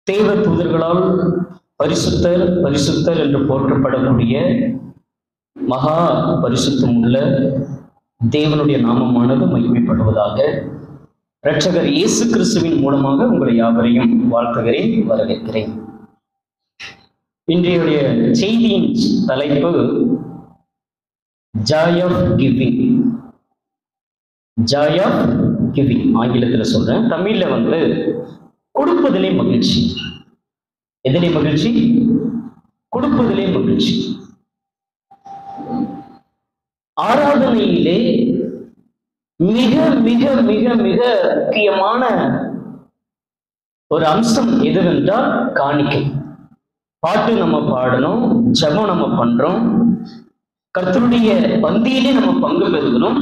தேவ தூதர்களால் பரிசுத்தர் பரிசுத்தர் என்று போற்றப்படக்கூடிய மகா பரிசுத்தம் உள்ள தேவனுடைய நாமமானது மகிமைப்படுவதாக இரட்சகர் இயேசு கிறிஸ்துவின் மூலமாக உங்களை யாவரையும் வாழ்த்துகிறேன் வரவேற்கிறேன் இன்றைய செய்தியின் தலைப்பு joy of giving joy of giving ஆங்கிலத்தில் சொல்றேன் தமிழ்ல வந்து கொடுப்பதிலே மகிழ்ச்சி எதிலே மகிழ்ச்சி கொடுப்பதிலே மகிழ்ச்சி ஆராதனையிலே மிக மிக மிக மிக முக்கியமான ஒரு அம்சம் எதுவென்றால் காணிக்கை பாட்டு நம்ம பாடணும் ஜெபம் நம்ம பண்றோம் கர்த்தருடைய பந்தியிலே நம்ம பங்கு பெறுகிறோம்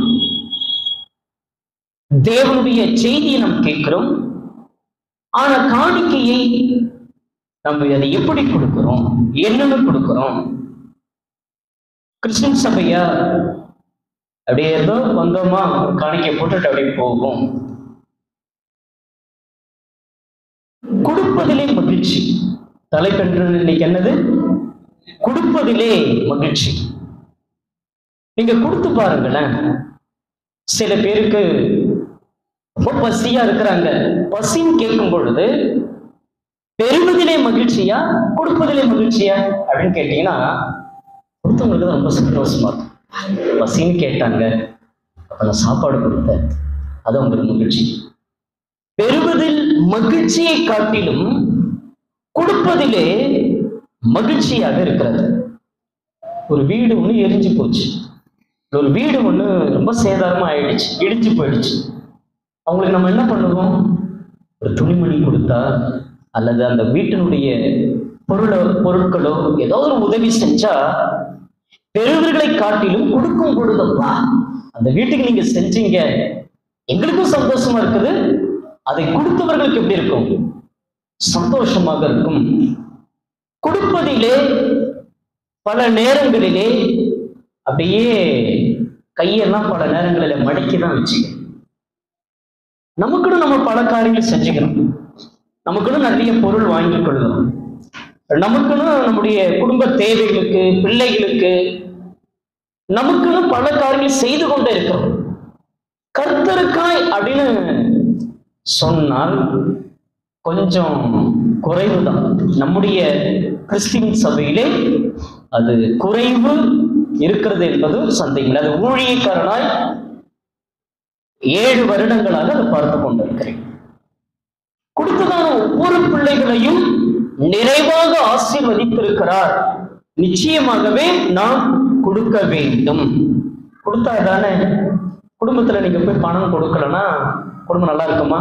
தேவனுடைய செய்தியை நாம் கேட்கிறோம் ஆனா காணிக்கையை நம்ம அதை எப்படி கொடுக்கிறோம் என்னன்னு கொடுக்கிறோம் கிறிஸ்டின் சபையா அப்படியே ஏதோ வந்தோமா காணிக்கை போட்டுட்டு அப்படியே போகும் கொடுப்பதிலே மகிழ்ச்சி தலைப்பென்று இன்னைக்கு என்னது கொடுப்பதிலே மகிழ்ச்சி நீங்க கொடுத்து பாருங்களேன் சில பேருக்கு ரொம்ப பசியா இருக்கிறாங்க பசின்னு கேட்கும் பொழுது பெறுவதிலே மகிழ்ச்சியா கொடுப்பதிலே மகிழ்ச்சியா அப்படின்னு கேட்டீங்கன்னா கொடுத்தவங்களுக்கு தான் ரொம்ப சந்தோஷமா இருக்கும் பசின்னு கேட்டாங்க அப்ப நான் சாப்பாடு கொடுத்தேன் அது அவங்களுக்கு மகிழ்ச்சி பெறுவதில் மகிழ்ச்சியை காட்டிலும் கொடுப்பதிலே மகிழ்ச்சியாக இருக்கிறது ஒரு வீடு ஒன்று எரிஞ்சு போச்சு ஒரு வீடு ஒன்று ரொம்ப சேதாரமா ஆயிடுச்சு இடிஞ்சு போயிடுச்சு அவங்களுக்கு நம்ம என்ன பண்ணுவோம் ஒரு துணிமணி கொடுத்தா அல்லது அந்த வீட்டினுடைய பொருளோ பொருட்களோ ஏதோ ஒரு உதவி செஞ்சா பெறுவர்களை காட்டிலும் கொடுக்கும் பொழுதப்பா அந்த வீட்டுக்கு நீங்க செஞ்சீங்க எங்களுக்கும் சந்தோஷமா இருக்குது அதை கொடுத்தவர்களுக்கு எப்படி இருக்கும் சந்தோஷமாக இருக்கும் கொடுப்பதிலே பல நேரங்களிலே அப்படியே கையெல்லாம் பல நேரங்களில மடக்கி தான் வச்சுக்க நமக்குன்னு நம்ம பல காரியங்கள் செஞ்சுக்கணும் நமக்குன்னு நிறைய பொருள் வாங்கி கொள்ளணும் நமக்குன்னு நம்முடைய குடும்ப தேவைகளுக்கு பிள்ளைகளுக்கு நமக்குன்னு பல காரியங்கள் செய்து கொண்டே இருக்கிறோம் கர்த்தருக்காய் அப்படின்னு சொன்னால் கொஞ்சம் குறைவுதான் நம்முடைய கிறிஸ்டின் சபையிலே அது குறைவு இருக்கிறது என்பது சந்தேகம் அது ஊழியக்காரனாய் ஏழு வருடங்களாக அதை பார்த்து கொண்டிருக்கிறேன் கொடுத்ததான ஒவ்வொரு பிள்ளைகளையும் நிறைவாக ஆசீர்வதித்திருக்கிறார் நிச்சயமாகவே நாம் கொடுக்க வேண்டும் கொடுத்தா தானே குடும்பத்துல நீங்க போய் பணம் கொடுக்கலன்னா குடும்பம் நல்லா இருக்குமா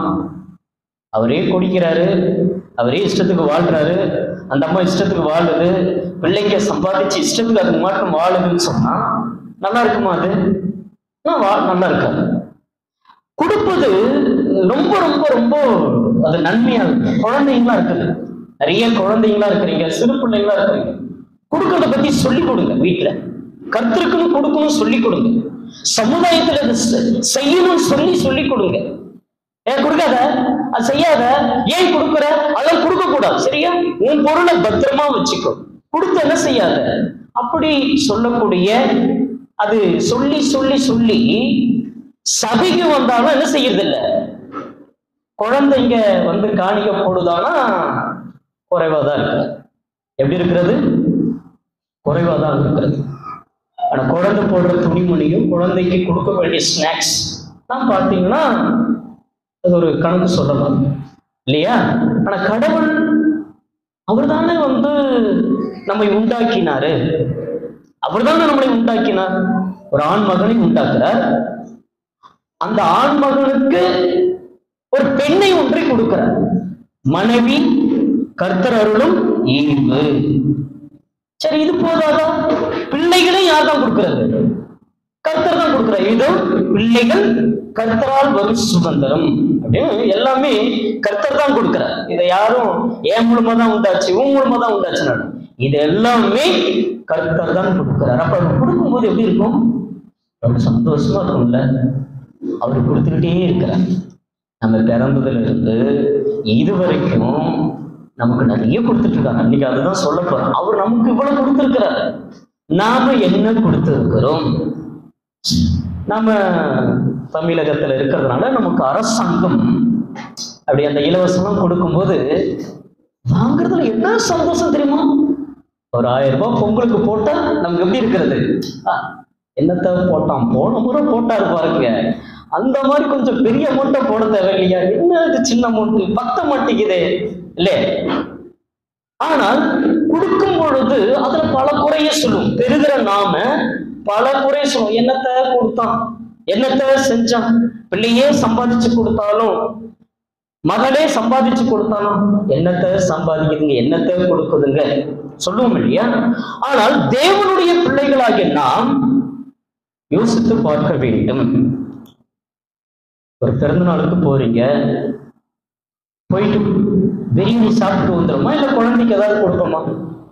அவரே குடிக்கிறாரு அவரே இஷ்டத்துக்கு வாழ்றாரு அந்த அம்மா இஷ்டத்துக்கு வாழுது பிள்ளைங்க சம்பாதிச்சு இஷ்டத்துக்கு அதுக்கு மட்டும் வாழுதுன்னு சொன்னா நல்லா இருக்குமா அது நான் வா நல்லா இருக்காது கொடுப்பது ரொம்ப ரொம்ப ரொம்ப அது நன்மையா இருக்கு குழந்தைங்களா இருக்குது நிறைய குழந்தைங்களா இருக்கிறீங்க சிறு பிள்ளைங்களா இருக்கிறீங்க கொடுக்கறத பத்தி சொல்லி கொடுங்க வீட்டுல கர்த்தருக்குன்னு கொடுக்கணும் சொல்லி கொடுங்க சமுதாயத்துல அதை செ- செய்யணும்னு சொல்லி சொல்லி கொடுங்க ஏன் கொடுக்காத அது செய்யாத ஏன் கொடுக்குற அதெல்லாம் கொடுக்க கூடாது சரியா உன் பொருளை பத்திரமா வச்சுக்கோ கொடுத்து என்ன செய்யாத அப்படி சொல்லக்கூடிய அது சொல்லி சொல்லி சொல்லி சபைக்கு வந்தாலும் என்ன செய்யறது இல்ல குழந்தைங்க வந்து காணிக்க போடுதானா குறைவா தான் இருக்கு எப்படி இருக்கிறது குறைவா தான் இருக்கிறது ஆனா குழந்தை போடுற துணிமணியும் குழந்தைக்கு கொடுக்க வேண்டிய ஸ்நாக்ஸ் நான் பார்த்தீங்கன்னா அது ஒரு கணக்கு சொல்லலாம் இல்லையா ஆனா கடவுள் அவர் தானே வந்து நம்மை உண்டாக்கினாரு அவர் தானே நம்மளை உண்டாக்கினார் ஒரு ஆண் மகனை உண்டாக்குறார் அந்த ஆண் மகனுக்கு ஒரு பெண்ணை ஒன்றை கொடுக்கிறார் மனைவி கர்த்தர் அருளும் ஈவு சரி இது போதாதா பிள்ளைகளை யார் தான் கொடுக்கிறது கர்த்தர் தான் கொடுக்கிறார் இதோ பிள்ளைகள் கர்த்தரால் வரும் சுதந்திரம் அப்படின்னு எல்லாமே கர்த்தர் தான் கொடுக்கிறார் இதை யாரும் என் மூலமா தான் உண்டாச்சு உன் மூலமா தான் உண்டாச்சு இது எல்லாமே கர்த்தர் தான் கொடுக்கிறார் அப்ப அவர் கொடுக்கும்போது எப்படி இருக்கும் ரொம்ப சந்தோஷமா இருக்கும்ல அவர் கொடுத்துக்கிட்டே இருக்கிறார் நம்ம பிறந்ததுல இருந்து இது வரைக்கும் நமக்கு நிறைய கொடுத்துட்டு இருக்காங்க இன்னைக்கு அதுதான் சொல்ல போறோம் அவர் நமக்கு இவ்வளவு கொடுத்திருக்கிறார் நாம என்ன கொடுத்திருக்கிறோம் நாம தமிழகத்துல இருக்கிறதுனால நமக்கு அரசாங்கம் அப்படி அந்த இலவசம் கொடுக்கும்போது வாங்குறதுல என்ன சந்தோஷம் தெரியுமா ஒரு ஆயிரம் ரூபாய் பொங்கலுக்கு போட்டா நமக்கு எப்படி இருக்கிறது ஆ, என்னத்த போட்டான் போன முறை போட்டாரு பாருங்க அந்த மாதிரி கொஞ்சம் பெரிய அமௌண்ட்டை போட தேவையில்லையா என்ன இது சின்ன அமௌண்ட் பத்த மாட்டேங்குதே இல்லே ஆனால் கொடுக்கும் பொழுது அதுல பல குறைய சொல்லும் பெறுகிற நாம பல குறைய சொல்லும் என்னத்த கொடுத்தான் என்னத்த செஞ்சான் பிள்ளையே சம்பாதிச்சு கொடுத்தாலும் மகளே சம்பாதிச்சு கொடுத்தாலும் என்னத்த சம்பாதிக்குதுங்க என்னத்த கொடுக்குதுங்க சொல்லுவோம் இல்லையா ஆனால் தேவனுடைய பிள்ளைகளாகிய நாம் யோசித்து பார்க்க வேண்டும் ஒரு பிறந்த நாளுக்கு போறீங்க போயிட்டு பிரியாணி சாப்பிட்டு வந்துடுமா இல்ல குழந்தைக்கு ஏதாவது கொடுப்போமா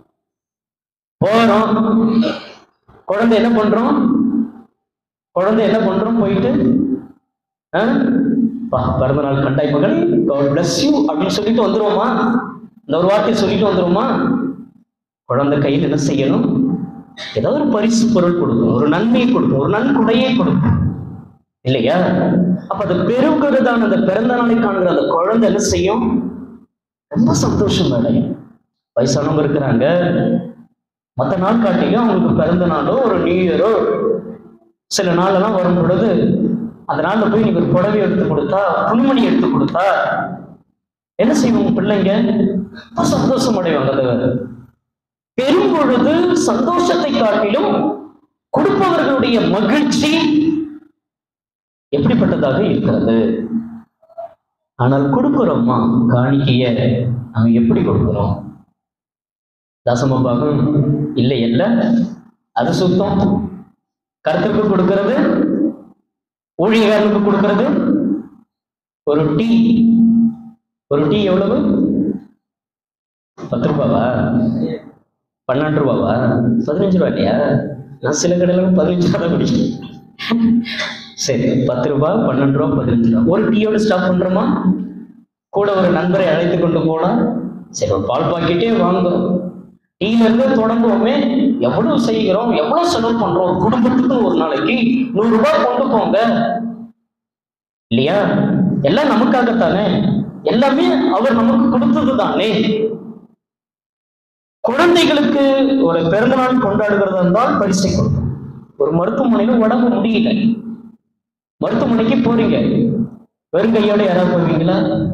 போறோம் குழந்தை என்ன பண்றோம் குழந்தை என்ன பண்றோம் போயிட்டு ஆ? பா பிறந்த நாள் கண்டாய் மகள் காட் bless யூ அப்படின்னு சொல்லிட்டு வந்துருவோமா இந்த ஒரு வார்த்தையை சொல்லிட்டு வந்துருவோமா குழந்தை கையில் என்ன செய்யணும் ஏதாவது ஒரு பரிசு பொருள் கொடுக்கும் ஒரு நன்மையை கொடுக்கும் ஒரு நன்கொடையை கொடுக்கும் இல்லையா அப்ப அது பெருகிறதான அந்த பிறந்த நாளை காணுகிற அந்த குழந்தை என்ன செய்யும் ரொம்ப சந்தோஷம் அடையும் வயசானவங்க இருக்கிறாங்க மற்ற நாள் காட்டியும் அவங்களுக்கு பிறந்த நாளோ ஒரு நியூ இயரோ சில நாளெல்லாம் வரும் பொழுது அந்த நாள்ல போய் நீங்க ஒரு புடவை எடுத்து கொடுத்தா துணிமணி எடுத்து கொடுத்தா என்ன செய்வாங்க பிள்ளைங்க ரொம்ப சந்தோஷம் அடைவாங்க அந்த பெரும் பொழுது சந்தோஷத்தை காட்டிலும் கொடுப்பவர்களுடைய மகிழ்ச்சி எப்படிப்பட்டதாக இருக்கிறது ஆனால் கொடுக்கிறோமா காணிக்கைய நம்ம எப்படி கொடுக்கிறோம் தசமபாகம் இல்லை இல்ல அது சுத்தம் கருத்துக்கு கொடுக்கிறது ஊழியர்களுக்கு கொடுக்கிறது ஒரு டீ ஒரு டீ எவ்வளவு பத்து ரூபாவா பன்னெண்டு ரூபாவா பதினஞ்சு ரூபா இல்லையா நான் சில கடையில பதினஞ்சு ரூபா தான் குடிக்கிறேன் சரி பத்து ரூபா பன்னெண்டு ரூபா பதினஞ்சு ரூபா ஒரு டீயோட ஸ்டாப் பண்றோமா கூட ஒரு நண்பரை அழைத்து கொண்டு போலாம் சரி ஒரு பால் பாக்கெட்டே வாங்குறோம் டீல இருந்து தொடங்குவோமே எவ்வளவு செய்கிறோம் எவ்வளவு செலவு பண்றோம் ஒரு குடும்பத்துக்கு ஒரு நாளைக்கு நூறு ரூபாய் கொண்டு போங்க இல்லையா எல்லாம் நமக்காகத்தானே எல்லாமே அவர் நமக்கு கொடுத்தது தானே குழந்தைகளுக்கு ஒரு பிறந்தநாள் கொண்டாடுகிறதா இருந்தால் பரிசை கொடுக்கும் ஒரு மருத்துவமனையில உடம்பு முடியல மருத்துவமனைக்கு போறீங்க வெறும் கையோட யாராவது போவீங்களா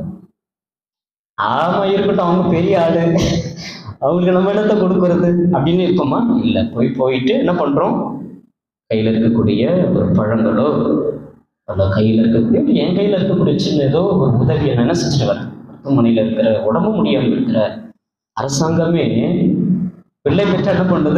ஆமா இருக்கட்டும் அவங்க பெரிய ஆளு அவங்களுக்கு நம்ம என்னத்தை கொடுக்கறது அப்படின்னு இருப்போமா இல்ல போய் போயிட்டு என்ன பண்றோம் கையில இருக்கக்கூடிய ஒரு பழங்களோ அந்த கையில இருக்கக்கூடிய என் கையில இருக்கக்கூடிய சின்ன ஏதோ ஒரு உதவியை நான் என்ன செஞ்சுட்டு வரேன் மருத்துவமனையில இருக்கிற உடம்பு முடியாம இருக்கிற அரசாங்கமே பிள்ளை பெற்ற என்ன பண்ணுது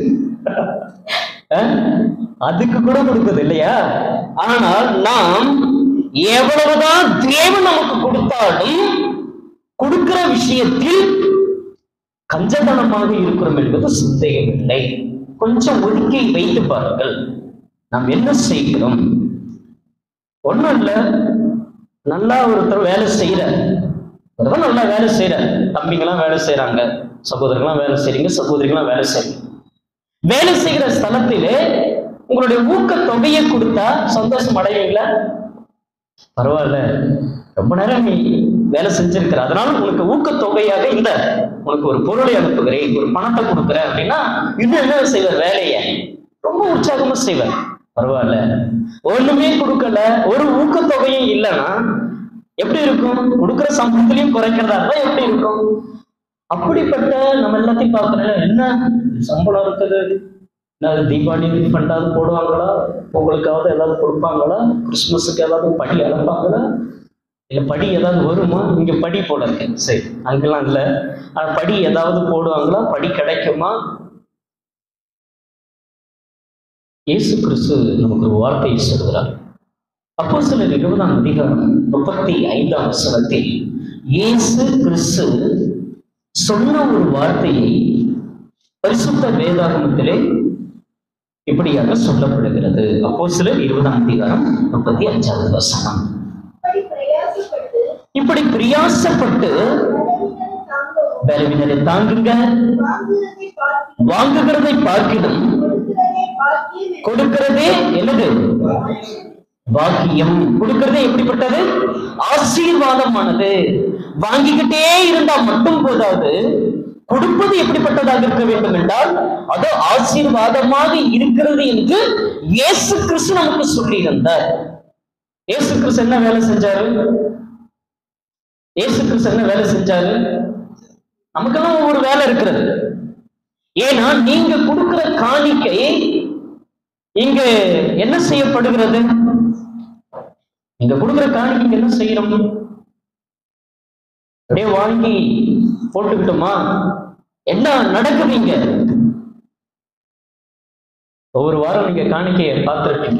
அஹ்? அதுக்கு கூட கொடுக்குது இல்லையா ஆனால் நாம் எவ்வளவுதான் தேவன் நமக்கு கொடுத்தாலும் கொடுக்கிற விஷயத்தில் கஞ்சதனமாக இருக்கிறோம் என்பது சந்தேகமில்லை கொஞ்சம் ஒதுக்கி வைத்து பாருங்கள் நாம் என்ன செய்கிறோம் ஒண்ணும் இல்ல நல்லா ஒருத்தர் வேலை செய்யற ஒருத்தர் நல்லா வேலை செய்யற தம்பிங்கெல்லாம் வேலை செய்யறாங்க சகோதரர்கள்லாம் வேலை செய்றீங்க சகோதரிகள்லாம் வேலை செய்றீங்க வேலை செய்கிற ஸ்தலத்திலே உங்களுடைய ஊக்க தொகையை கொடுத்தா சந்தோஷம் அடைவீங்களா பரவாயில்ல ரொம்ப நேரம் நீ வேலை செஞ்சிருக்கிற அதனால உனக்கு ஊக்கத்தொகையாக இந்த உனக்கு ஒரு பொருளை அனுப்புகிறேன் ஒரு பணத்தை கொடுக்குறேன் அப்படின்னா இன்னும் என்ன செய்வார் வேலையை ரொம்ப உற்சாகமா செய்வார் பரவாயில்ல ஒண்ணுமே கொடுக்கல ஒரு ஊக்கத்தொகையும் இல்லைன்னா எப்படி இருக்கும் கொடுக்குற சம்பளத்திலையும் குறைக்கிறதா இருந்தா எப்படி இருக்கும் அப்படிப்பட்ட நம்ம எல்லாத்தையும் பார்க்கறோம் என்ன சம்பளம் இருக்குது என்ன அது தீபாவளி ஃபண்டாவது போடுவாங்களா பொங்கலுக்காவது ஏதாவது கொடுப்பாங்களா கிறிஸ்மஸுக்கு ஏதாவது படி அனுப்பாங்களா இல்ல படி ஏதாவது வருமா இங்க படி போடுறது சரி அங்கெல்லாம் இல்ல ஆனா படி ஏதாவது போடுவாங்களா படி கிடைக்குமா இயேசு கிறிஸ்து நமக்கு ஒரு வார்த்தையை சொல்கிறார் அப்போ சிலர் இருபதாம் அதிகாரம் முப்பத்தி ஐந்தாம் வசனத்தில் இயேசு கிறிஸ்து சொன்ன ஒரு வார்த்தையை பரிசுத்த வேதாகமத்திலே இப்படியாக சொல்லப்படுகிறது அப்போ சிலர் இருபதாம் அதிகாரம் முப்பத்தி அஞ்சாவது வசனம் அப்படி பிரயாசப்பட்டு இப்படி பிரியாசப்பட்டு பலவீனம் தாங்கவும் பலவீனரை தாங்குங்க வாங்குவதை பார்க்கிலும் வாங்குகிறதை பார்க்கிடும் கொடுக்கிறதை பார்க்கிலும் கொடுக்கிறதே என்னது பாக்கியம் கொடுக்கிறதே எப்படிப்பட்டது ஆசீர்வாதமானது வாங்கிக்கிட்டே இருந்தா மட்டும் போதாது கொடுப்பது எப்படிப்பட்டதாக இருக்க வேண்டும் என்றால் அது ஆசீர்வாதமாக இருக்கிறது என்று இயேசு கிறிஸ்து நமக்கு சொல்லி இருந்தார் இயேசு கிறிஸ்து என்ன வேலை செஞ்சாரு இயேசு கிறிஸ்து என்ன வேலை செஞ்சாரு நமக்கெல்லாம் ஒவ்வொரு வேலை இருக்கிறது ஏன்னா நீங்க கொடுக்கிற காணிக்கை இங்க என்ன செய்யப்படுகிறது நீங்க கொடுக்கிற காணிக்கைக்கு என்ன செய்யறோம் அப்படியே வாங்கி போட்டுக்கிட்டோமா என்ன நடக்குதுங்க ஒவ்வொரு வாரம் நீங்க காணிக்கையை பார்த்துருப்பீங்க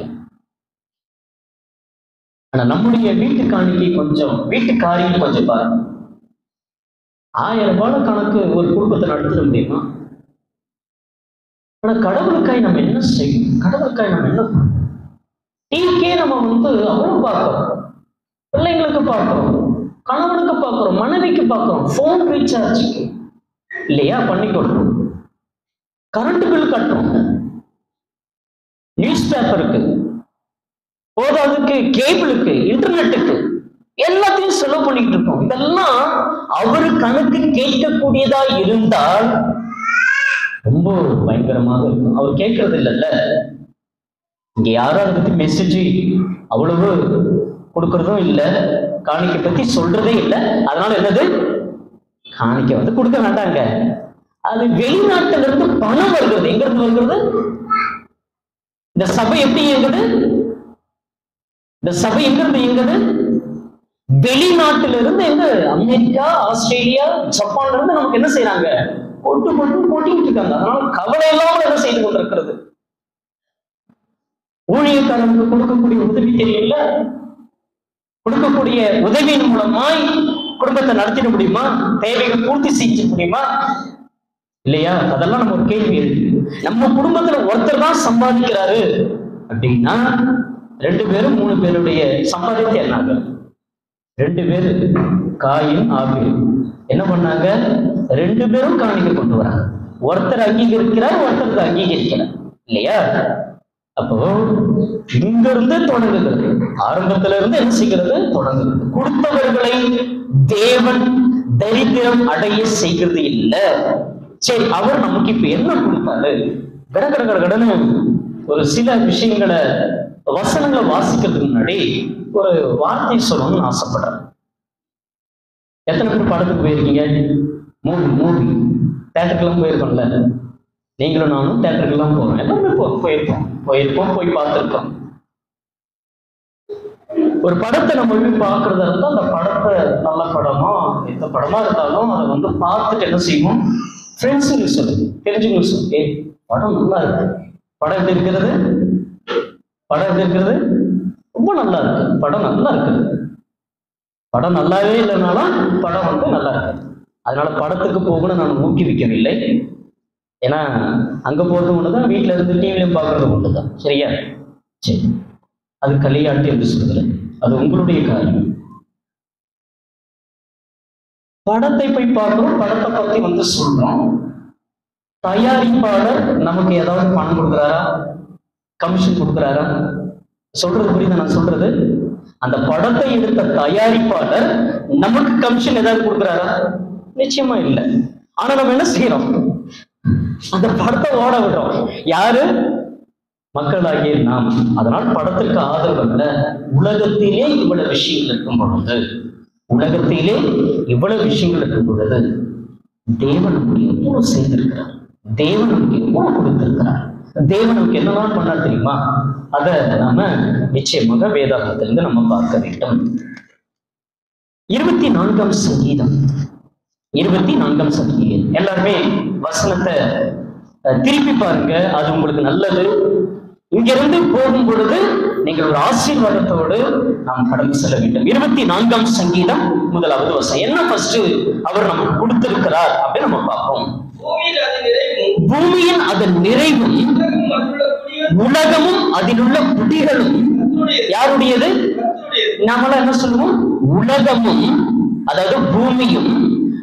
ஆனா நம்முடைய வீட்டு காணிக்கை கொஞ்சம் வீட்டு காரியம் கொஞ்சம் பாருங்க ஆயிரம் ரூபாய் கணக்கு ஒரு குடும்பத்தை நடத்திட முடியுமா ஆனா கடவுளுக்காய் நம்ம என்ன செய்யும் கடவுளுக்காய் நம்ம என்ன பண்ணணும்? டீக்கே நம்ம வந்து அவ்வளவு பார்க்கிறோம் பிள்ளைங்களுக்கு பார்க்கிறோம் கணவனுக்கு பார்க்கிறோம் மனைவிக்கு பார்க்கிறோம் ஃபோன் ரீசார்ஜுக்கு இல்லையா பண்ணி கொடுக்கணும் கரண்ட் பில் கட்டுறோம் நியூஸ் பேப்பருக்கு போதாதுக்கு கேபிளுக்கு இன்டர்நெட்டுக்கு எல்லாத்தையும் செலவு பண்ணிட்டு இருக்கோம் இதெல்லாம் அவர் கணக்கு கேட்கக்கூடியதா இருந்தால் ரொம்ப பயங்கரமாக இருக்கும் அவர் கேட்கறது இல்லைல்ல இங்க யாரும் அதை பத்தி மெசேஜ் அவ்வளவு கொடுக்கறதும் இல்லை காணிக்கை பத்தி சொல்றதே இல்லை அதனால என்னது காணிக்கை வந்து கொடுக்க வேண்டாங்க அது வெளிநாட்டுல இருந்து பணம் வருகிறது எங்க இருந்து வருகிறது இந்த சபை எப்படி இயங்குது இந்த சபை எங்க இருந்து இயங்குது வெளிநாட்டுல இருந்து எங்க அமெரிக்கா ஆஸ்திரேலியா ஜப்பான்ல இருந்து நமக்கு என்ன செய்யறாங்க கொட்டு கொட்டு கொட்டிக்கிட்டு இருக்காங்க அதனால கவலை இல்லாமல் என்ன செய்து கொண்டிருக்கிறது ஊழியக்காரனுக்கு கொடுக்கக்கூடிய உதவி தெரியல கொடுக்கக்கூடிய உதவியின் மூலமாய் குடும்பத்தை நடத்திட முடியுமா தேவைகளை பூர்த்தி செய்ய முடியுமா இல்லையா அதெல்லாம் நம்ம ஒரு கேள்வி இருக்கு நம்ம குடும்பத்துல ஒருத்தர் தான் சம்பாதிக்கிறாரு அப்படின்னா ரெண்டு பேரும் மூணு பேருடைய சம்பாதித்து என்னாங்க ரெண்டு பேரு காயும் ஆபில் என்ன பண்ணாங்க ரெண்டு பேரும் காணிக்க கொண்டு வராங்க ஒருத்தர் அங்கீகரிக்கிறார் ஒருத்தர் அங்கீகரிக்கிறார் இல்லையா அப்போ இங்க இருந்து தொடங்குகிறது ஆரம்பத்துல இருந்து என்ன செய்கிறது தொடங்குகிறது கொடுத்தவர்களை தேவன் தரித்திரம் அடைய செய்கிறது இல்ல சரி அவர் நமக்கு இப்ப என்ன கொடுத்தாரு கட கட கட கடன்னு ஒரு சில விஷயங்களை வசனங்களை வாசிக்கிறதுக்கு முன்னாடி ஒரு வார்த்தை சொல்லணும்னு ஆசைப்படுறேன் எத்தனை பேர் படத்துக்கு போயிருக்கீங்க மூவி மூவி தேட்டருக்கெல்லாம் போயிருக்கோம்ல நீங்களும் நானும் தேட்டருக்கெல்லாம் போறோம் எல்லாருமே போ போயிருக்கோம் போயிருக்கோம் போய் பார்த்துருக்கோம் ஒரு படத்தை நம்ம போய் பார்க்கறதா இருந்தால் அந்த படத்தை நல்ல படமா எந்த படமா இருந்தாலும் அதை வந்து பார்த்துட்டு என்ன செய்வோம் ஃப்ரெண்ட்ஸுங்களுக்கு சொல்லு தெரிஞ்சவங்களுக்கு சொல்லு ஏய் படம் நல்லா இருக்கு படம் எப்படி இருக்கிறது படம் எப்படி இருக்கிறது ரொம்ப நல்லா இருக்கு படம் நல்லா இருக்குது படம் நல்லாவே இல்லைனாலும் படம் வந்து நல்லா இருக்கு அதனால படத்துக்கு போகணும்னு நான் ஊக்குவிக்கவில்லை ஏன்னா அங்க போறது ஒண்ணுதான் வீட்டுல இருந்து டிவிலையும் பார்க்கறது ஒண்ணுதான் சரியா சரி அது களியாட்டு என்று சொல்கிறேன் அது உங்களுடைய காரியம் படத்தை போய் பார்க்கிறோம் படத்தை பத்தி வந்து சொல்றோம் தயாரிப்பாளர் நமக்கு ஏதாவது பணம் கொடுக்குறாரா கமிஷன் கொடுக்குறாரா சொல்றது புரியுதா நான் சொல்றது அந்த படத்தை எடுத்த தயாரிப்பாளர் நமக்கு கமிஷன் ஏதாவது கொடுக்குறாரா நிச்சயமா இல்லை ஆனா நம்ம என்ன செய்யறோம் அந்த படத்தை ஓட விடுறோம் யாரு மக்களாகிய நாம் அதனால் படத்திற்கு ஆதரவு அல்ல உலகத்திலே இவ்வளவு விஷயங்கள் இருக்கும் பொழுது உலகத்திலே இவ்வளவு விஷயங்கள் இருக்கும் பொழுது தேவன் நமக்கு எவ்வளவு செய்திருக்கிறார் தேவன் நமக்கு எவ்வளவு கொடுத்திருக்கிறார் தேவன் நமக்கு என்னெல்லாம் பண்ணார் தெரியுமா அதை நாம நிச்சயமாக வேதாகத்திலிருந்து நம்ம பார்க்க வேண்டும் இருபத்தி நான்காம் சங்கீதம் இருபத்தி நான்காம் சங்கீதம் எல்லாருமே வசனத்தை அஹ், திருப்பி பாருங்க அது உங்களுக்கு நல்லது இங்கிருந்து போகும் பொழுது நீங்கள் ஒரு ஆசீர்வாதத்தோடு நாம் கடந்து செல்ல வேண்டும் இருபத்தி நான்காம் சங்கீதம் முதலாவது வசனம் என்ன ஃபர்ஸ்ட் அவர் நமக்கு கொடுத்திருக்கிறார் அப்படின்னு நம்ம பார்ப்போம் பூமியில் அது நிறைவும் பூமியின் அதன் நிறைவும் உலகம் மற்றுள்ள குடிகள் உலகமும் அதிலுள்ள குடிகளும் கர்த்தருடையது. யாருடையது கர்த்தருடையது. நாமெல்லாம் என்ன சொல்லுவோம் உலகமும் அதாவது பூமியும்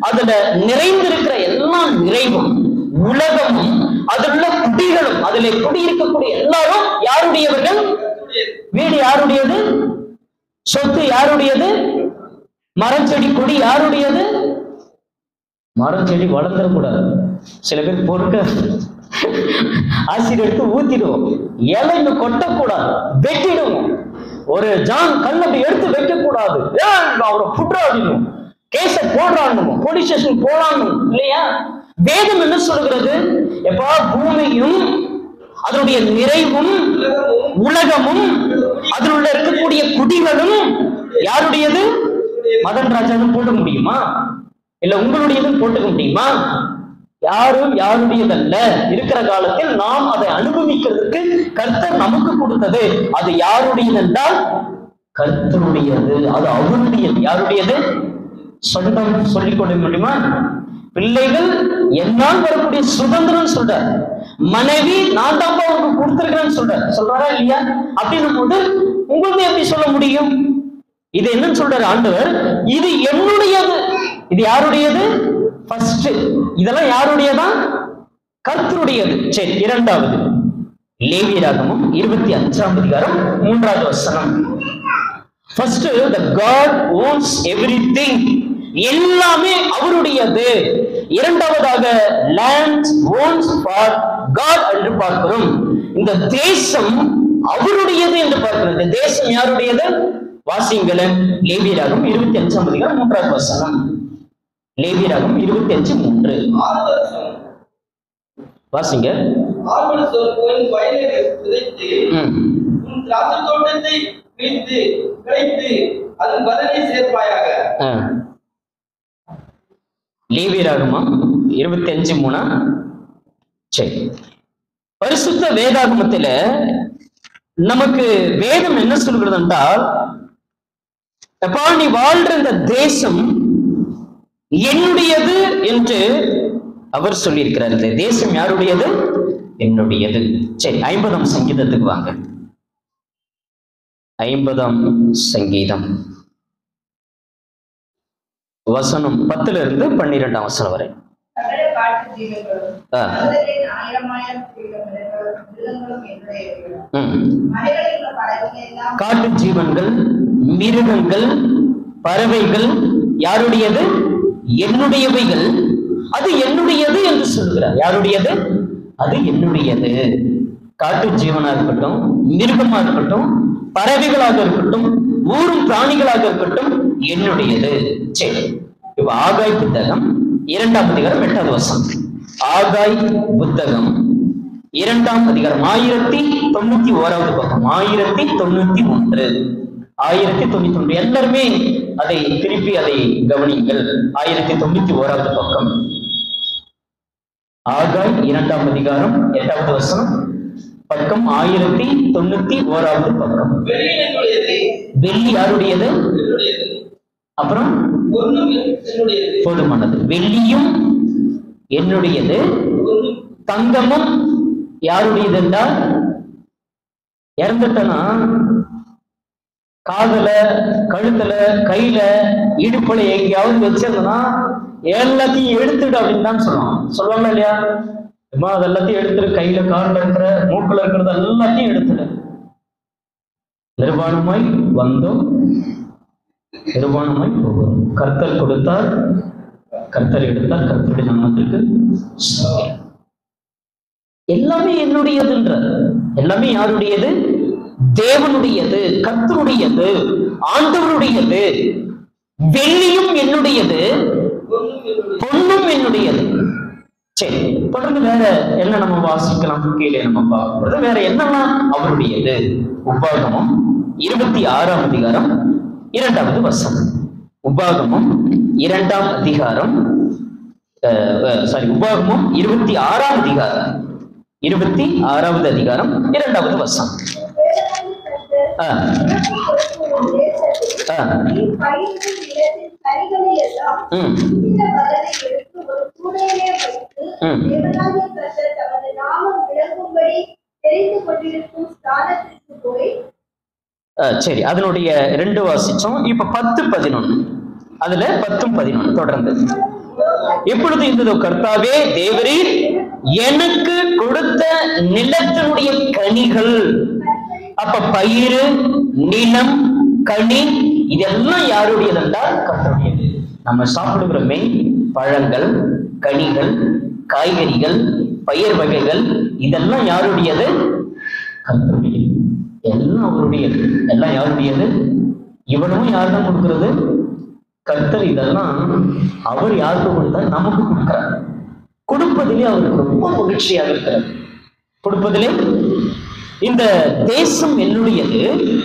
அதுல நிறைந்திருக்கிற எல்லா நிறைவும் உலகமும் அதில் உள்ள குடிகளும் அதிலே குடியிருக்கக்கூடிய எல்லாரும் யாருடையவர்கள் கர்த்தருடையது. வீடு யாருடையது சொத்து யாருடையது மரம் செடி கொடி யாருடையது மரம் செடி வளர்ந்துடக்கூடாது சில பேர் பொறுக்க ஆசிரியர் எடுத்து ஊத்திடுவோம் இலை இன்னும் கொட்டக்கூடாது வெட்டிடுவோம் ஒரு ஜான் கல் அப்படி எடுத்து வைக்க கூடாது ஏன் அவரை புட்றாடினும் கேஸ போடுறான்னு போலீஸ் ஸ்டேஷன் போலான்னு இல்லையா வேதம் என்ன சொல்கிறது எப்பா பூமியும் அதனுடைய நிறைவும் உலகமும் உலகமும் அதில் உள்ள இருக்கக்கூடிய குடிகளும் யாருடையது மதன் ராஜாவும் போட்டுக்க முடியுமா இல்ல உங்களுடையதும் போட்டுக்க முடியுமா யாரும் யாருடையதல்ல இருக்கிற காலத்தில் நாம் அதை அனுபவிக்கிறதுக்கு கர்த்தர் நமக்கு கொடுத்தது அது யாருடையது என்றால் கர்த்தருடையது அது அவருடையது யாருடையது சொந்தம் சொல்லிக் கொள்ள முடியுமா பிள்ளைகள் என்னால் வரக்கூடிய சுதந்திரம் சொல்றார் மனைவி நான் தான் உங்களுக்கு கொடுத்திருக்கிறேன்னு சொல்றார் சொல்றாரா இல்லையா அப்படின்னும் போது உங்களுக்கு எப்படி சொல்ல முடியும் இது என்னன்னு சொல்றாரு ஆண்டவர் இது என்னுடையது இது யாருடையது ஃபர்ஸ்ட் இதெல்லாம் யாருடையதா கர்த்தருடையது சரி இரண்டாவது லேவியராகமும் இருபத்தி அஞ்சாம் அதிகாரம் மூன்றாவது வசனம் first the God owns everything எல்லாமே அவருடையது இரண்டாவதாக லேண்ட் ஓன்ஸ் ஃபார் காட் என்று பார்க்கிறோம் இந்த தேசம் அவருடையது என்று பார்க்கிறோம் இந்த தேசம் யாருடையது வாசிங்களன் லேவியராகும் இருபத்தி அஞ்சாம் அதிகாரம் மூன்றாவது வசனம் லேவியராகும் இருபத்தி அஞ்சு மூன்று ஆறு வருஷம் வாசிங்க ஆறு வருஷம் உன் வயலை விதைத்து ம் உன் திராட்சை தோட்டத்தை பிரித்து கிடைத்து அதன் பலனை சேர்ப்பாயாக ஆ. லேவியராகுமா இருபத்தி அஞ்சு மூணா சரி பரிசுத்த வேதாகமத்துல நமக்கு வேதம் என்ன சொல்கிறது என்றால் எப்பா நீ வாழ்ற இந்த தேசம் என்னுடையது என்று அவர் சொல்லியிருக்கிறார் இந்த தேசம் யாருடையது என்னுடையது சரி ஐம்பதாம் சங்கீதத்துக்கு வாங்க ஐம்பதாம் சங்கீதம் வசனம் பத்துல இருந்து பன்னிரெண்டாம் வசனம் வரை சகல காட்டு ஜீவன்களும் ஆ. மனிதரின் ஆயிரமாயிரம் மிருகங்களும் மிருகங்களும் என்னுடையவைகள் ம். மலைகளில் உள்ள பறவைகள் எல்லாம் காட்டு ஜீவன்கள் மிருகங்கள் பறவைகள் யாருடையது என்னுடையவைகள் அது என்னுடையது என்று சொல்கிறார் யாருடையது அது என்னுடையது காட்டு ஜீவனா இருக்கட்டும் மிருகமா இருக்கட்டும் பறவைகளாக இருக்கட்டும் ஊரும் பிராணிகளாக இருக்கட்டும் என்னுடையது சரி இப்ப ஆகாய் புத்தகம் இரண்டாம் அதிகாரம் எட்டாவது வருஷம் ஆகாய் புத்தகம் இரண்டாம் அதிகாரம் ஆயிரத்தி தொண்ணூத்தி ஓராவது பக்கம் ஆயிரத்தி தொண்ணூத்தி ஒன்று ஆயிரத்தி தொண்ணூத்தி ஒன்று எல்லாருமே அதை திருப்பி அதை கவனிங்கள் ஆயிரத்தி தொண்ணூத்தி ஓராவது பக்கம் ஆகாய் இரண்டாம் அதிகாரம் எட்டாவது வசனம் பக்கம் ஆயிரத்தி தொண்ணூத்தி ஓராவது பக்கம் வெள்ளி என்னுடையது வெள்ளி யாருடையது என்னுடையது அப்புறம் பொன்னும் என்னுடையது போதுமானது வெள்ளியும் என்னுடையது பொன்னும் தங்கமும் யாருடையது என்றால் இறந்துட்டனா காதுல கழுத்துல கையில இடுப்புல எங்கேயாவது வச்சிருந்தனா எல்லாத்தையும் எடுத்துடு அப்படின்னு தான் சொல்லுவான் சொல்லுவாங்க இல்லையா அம்மா அது எல்லாத்தையும் எடுத்துரு கையில கால்ல இருக்கிற மூக்குல இருக்கிறது எல்லாத்தையும் எடுத்துடு நிர்வாணமாய் வந்தோம் நிர்வாணமாய் போகும் கர்த்தர் கொடுத்தார் கர்த்தர் எடுத்தார் கர்த்தருடைய நாமத்திற்கு ஸ்தோத்திரம். எல்லாமே என்னுடையதுன்ற எல்லாமே யாருடையது தேவனுடையது கர்த்தருடையது ஆண்டவருடையது வெள்ளியும் என்னுடையது பொன்னும் என்னுடையது பொண்ணும் என்னுடையது சரி தொடர்ந்து வேற என்ன நம்ம வாசிக்கலாம் கீழே நம்ம பார்க்கும்போது வேற என்னெல்லாம் அவருடையது உபாகமம் இருபத்தி ஆறாம் அதிகாரம் இரண்டாவது வசனம் உபாகமம் இரண்டாம் அதிகாரம் சாரி உபாகமம் இருபத்தி ஆறாம் அதிகாரம் இருபத்தி ஆறாவது அதிகாரம் இரண்டாவது வசனம் ஆ, ஆ, ம், இந்த பலனை எடுத்து ஒரு கூடையிலே வைத்து ம். தேவனாகிய கர்த்தர் தமது நாமம் விளங்கும்படி தெரிந்து கொண்டிருக்கும் ஸ்தானத்திற்கு போய் ஆ, சரி அதனுடைய ரெண்டு வாசிச்சோம் இப்ப பத்து பதினொன்னு அதுல பத்தும் பதினொன்னு தொடர்ந்து இப்பொழுது இந்த கர்த்தாவே தேவரீர் எனக்கு கொடுத்த நிலத்தினுடைய கனிகள் அப்ப பயிறு நிலம் கனி இதெல்லாம் யாருடையது என்றால் கர்த்தருடையது நம்ம சாப்பிடுகிறோமே பழங்கள் கனிகள் காய்கறிகள் பயிர் வகைகள் இதெல்லாம் யாருடையது கர்த்தருடையது எல்லாம் அவருடையது எல்லாம் யாருடையது இவனும் யார் தான் கொடுக்கிறது கர்த்தர் இதெல்லாம் அவர் யாருக்கு கொடுத்தார் நமக்கு கொடுக்கிறார் கொடுப்பதிலே அவருக்கு ரொம்ப மகிழ்ச்சியாக இருக்கிறார் கொடுப்பதிலே இந்த தேசம் என்னுடையது